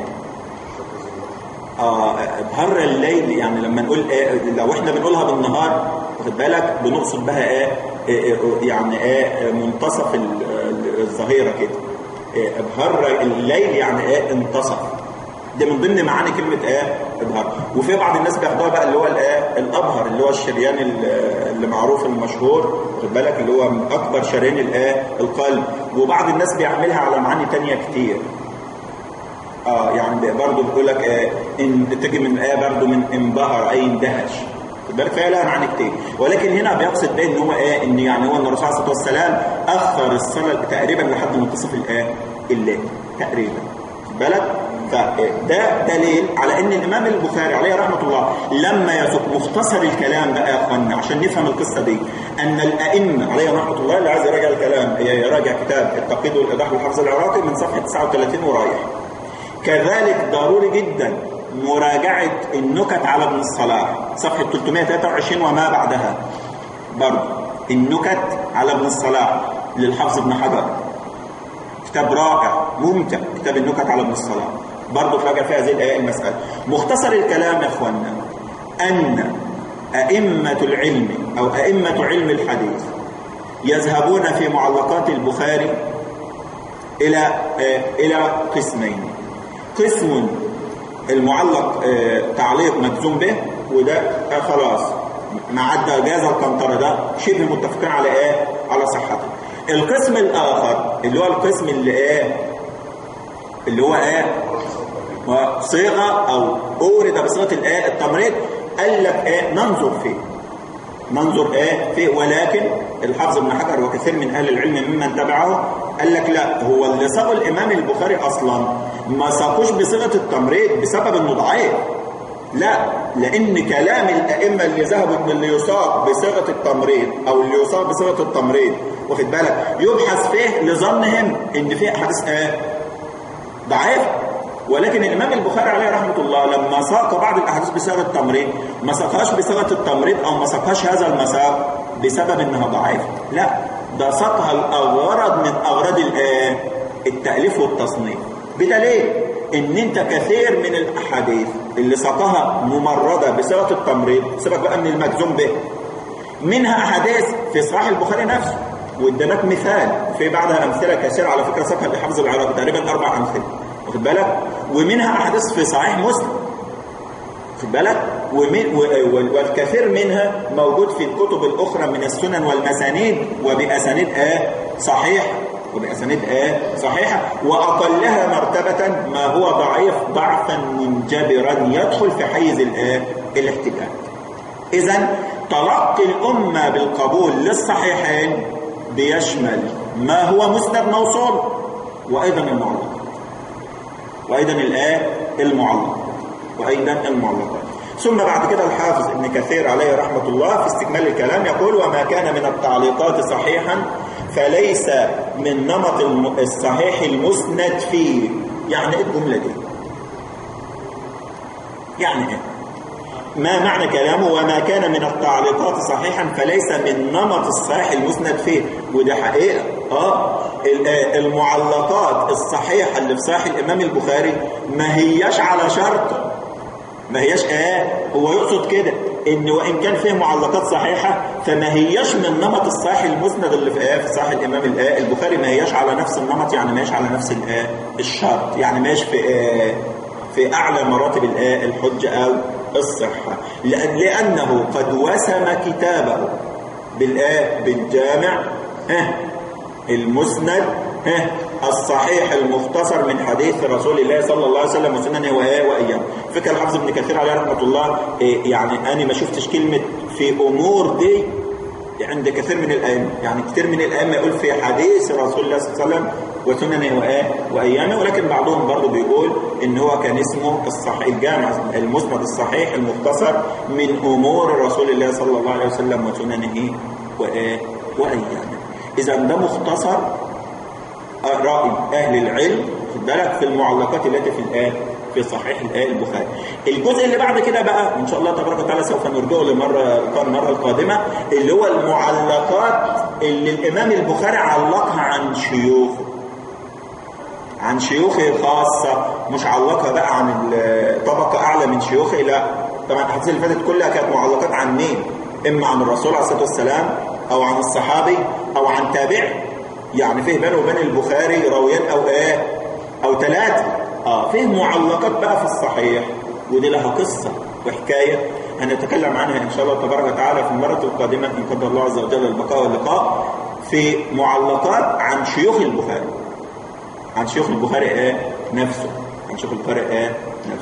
اه ابهر الليل يعني لما نقول ايه لو احنا بنقولها بالنهار واخد بالك بنقصد بها ايه, إيه يعني ايه منتصف الظهيره كده إيه ابهر الليل يعني ايه انتصف ده من ضمن معاني كلمة ايه ابهار وفي بعض الناس بياخدوها بقى اللي هو الايه الابهر اللي هو الشريان اللي معروف المشهور واخد بالك اللي هو من اكبر شريان الايه القلب وبعض الناس بيعملها على معاني تانية كتير اه يعني برضه بيقول لك ايه ان تيجي من ايه برضه من انبهر اي اندهش خد بالك فيها لها معاني كتير ولكن هنا بيقصد به ان هو ايه ان يعني هو ان الرسول عليه الصلاه والسلام اخر الصلاه تقريبا لحد منتصف الايه الليل تقريبا خد بالك فده دليل على ان الامام البخاري عليه رحمه الله لما يسوق مختصر الكلام بقى يا اخوانا عشان نفهم القصه دي ان الائمه عليه رحمه الله اللي عايز يراجع الكلام يراجع كتاب التقييد والايضاح للحافظ العراقي من صفحه 39 ورايح كذلك ضروري جدا مراجعه النكت على ابن الصلاح صفحه 323 وما بعدها برضه النكت على ابن الصلاح للحافظ ابن حجر كتاب رائع ممتع كتاب النكت على ابن الصلاح برضه تراجع فيها هذه الايه المساله مختصر الكلام يا اخوانا ان ائمه العلم او ائمه علم الحديث يذهبون في معلقات البخاري الى الى قسمين قسم المعلق تعليق مجزوم به وده خلاص ما عدى جاز القنطره ده شبه متفقين على ايه على صحته القسم الاخر اللي هو القسم اللي ايه اللي هو ايه صيغه او اورد بصيغه الايه التمريض قال لك ايه ننظر فيه ننظر ايه فيه ولكن الحافظ ابن حجر وكثير من اهل العلم ممن تبعه قال لك لا هو اللي صاغ الامام البخاري اصلا ما ساقوش بصيغه التمريض بسبب انه ضعيف لا لان كلام الائمه اللي ذهبوا ان اللي يصاب بصيغه التمريض او اللي يصاب بصيغه التمريض واخد بالك يبحث فيه لظنهم ان في احاديث ايه ضعيف ولكن الامام البخاري عليه رحمه الله لما ساق بعض الاحاديث بصيغه التمريض ما ساقهاش بصيغه التمريض او ما ساقهاش هذا المساق بسبب انها ضعيفه لا ده ساقها الاغرض من اغراض الايه التاليف والتصنيف بدليل ان انت كثير من الاحاديث اللي ساقها ممرده بصيغه التمريض سيبك بقى من المجزوم به منها احاديث في صحيح البخاري نفسه واداناك مثال في بعدها امثله كثيره على فكره ساقها لحفظ العراقي تقريبا اربع امثله واخد بالك ومنها احاديث في صحيح مسلم واخد بالك والكثير منها موجود في الكتب الاخرى من السنن والمسانيد وباسانيد اه صحيح وبأسانيد آه صحيحة وأقلها مرتبة ما هو ضعيف ضعفا منجبرا يدخل في حيز الآه الاحتجاج إذا تلقي الأمة بالقبول للصحيحين بيشمل ما هو مسند موصول وأيضا المعلق وأيضا الآه المعلق وأيضا المعلقات ثم بعد كده الحافظ ابن كثير عليه رحمة الله في استكمال الكلام يقول وما كان من التعليقات صحيحا فليس من نمط الصحيح المسند فيه يعني ايه الجملة دي يعني ايه ما معنى كلامه وما كان من التعليقات صحيحا فليس من نمط الصحيح المسند فيه وده حقيقة اه ال- آه، المعلقات الصحيحة اللي في صحيح الإمام البخاري ما هياش على شرط ما هياش آه هو يقصد كده إن وإن كان فيه معلقات صحيحة فما هياش من نمط الصحيح المسند اللي في آه في صحيح الإمام الآه البخاري ما هياش على نفس النمط يعني ما هياش على نفس الآه الشرط يعني ما هياش في آه في أعلى مراتب الآه الحجة أو الصحة لأن لأنه قد وسم كتابه بالآه بالجامع ها المسند ها الصحيح المختصر من حديث رسول الله صلى الله عليه وسلم وسننه وآه وأيام فكر الحافظ ابن كثير عليه رحمة الله إيه يعني أنا ما شفتش كلمة في أمور دي عند كثير من الأئمة يعني كثير من الأئمة يقول في حديث رسول الله صلى الله عليه وسلم وسننه وآه وأيامه ولكن بعضهم برضه بيقول إن هو كان اسمه الصحيح الجامع المسند الصحيح المختصر من أمور رسول الله صلى الله عليه وسلم وسننه وآه وأيامه إذا ده مختصر رأي أهل العلم خد بالك في المعلقات التي في الآية في صحيح الآية البخاري الجزء اللي بعد كده بقى إن شاء الله تبارك وتعالى سوف نرجعه لمرة المرة القادمة اللي هو المعلقات اللي الإمام البخاري علقها عن شيوخه عن شيوخه خاصة مش علقها بقى عن طبقة أعلى من شيوخه لا طبعا الأحاديث اللي فاتت كلها كانت معلقات عن مين؟ إما عن الرسول عليه الصلاة والسلام أو عن الصحابي أو عن تابعي يعني فيه بينه وبين البخاري راويين أو إيه أو ثلاثة آه فيه معلقات بقى في الصحيح ودي لها قصة وحكاية هنتكلم عنها إن شاء الله تبارك وتعالى في المرة القادمة إن قدر الله عز وجل البقاء واللقاء في معلقات عن شيوخ البخاري عن شيوخ البخاري إيه نفسه عن شيوخ البخاري إيه نفسه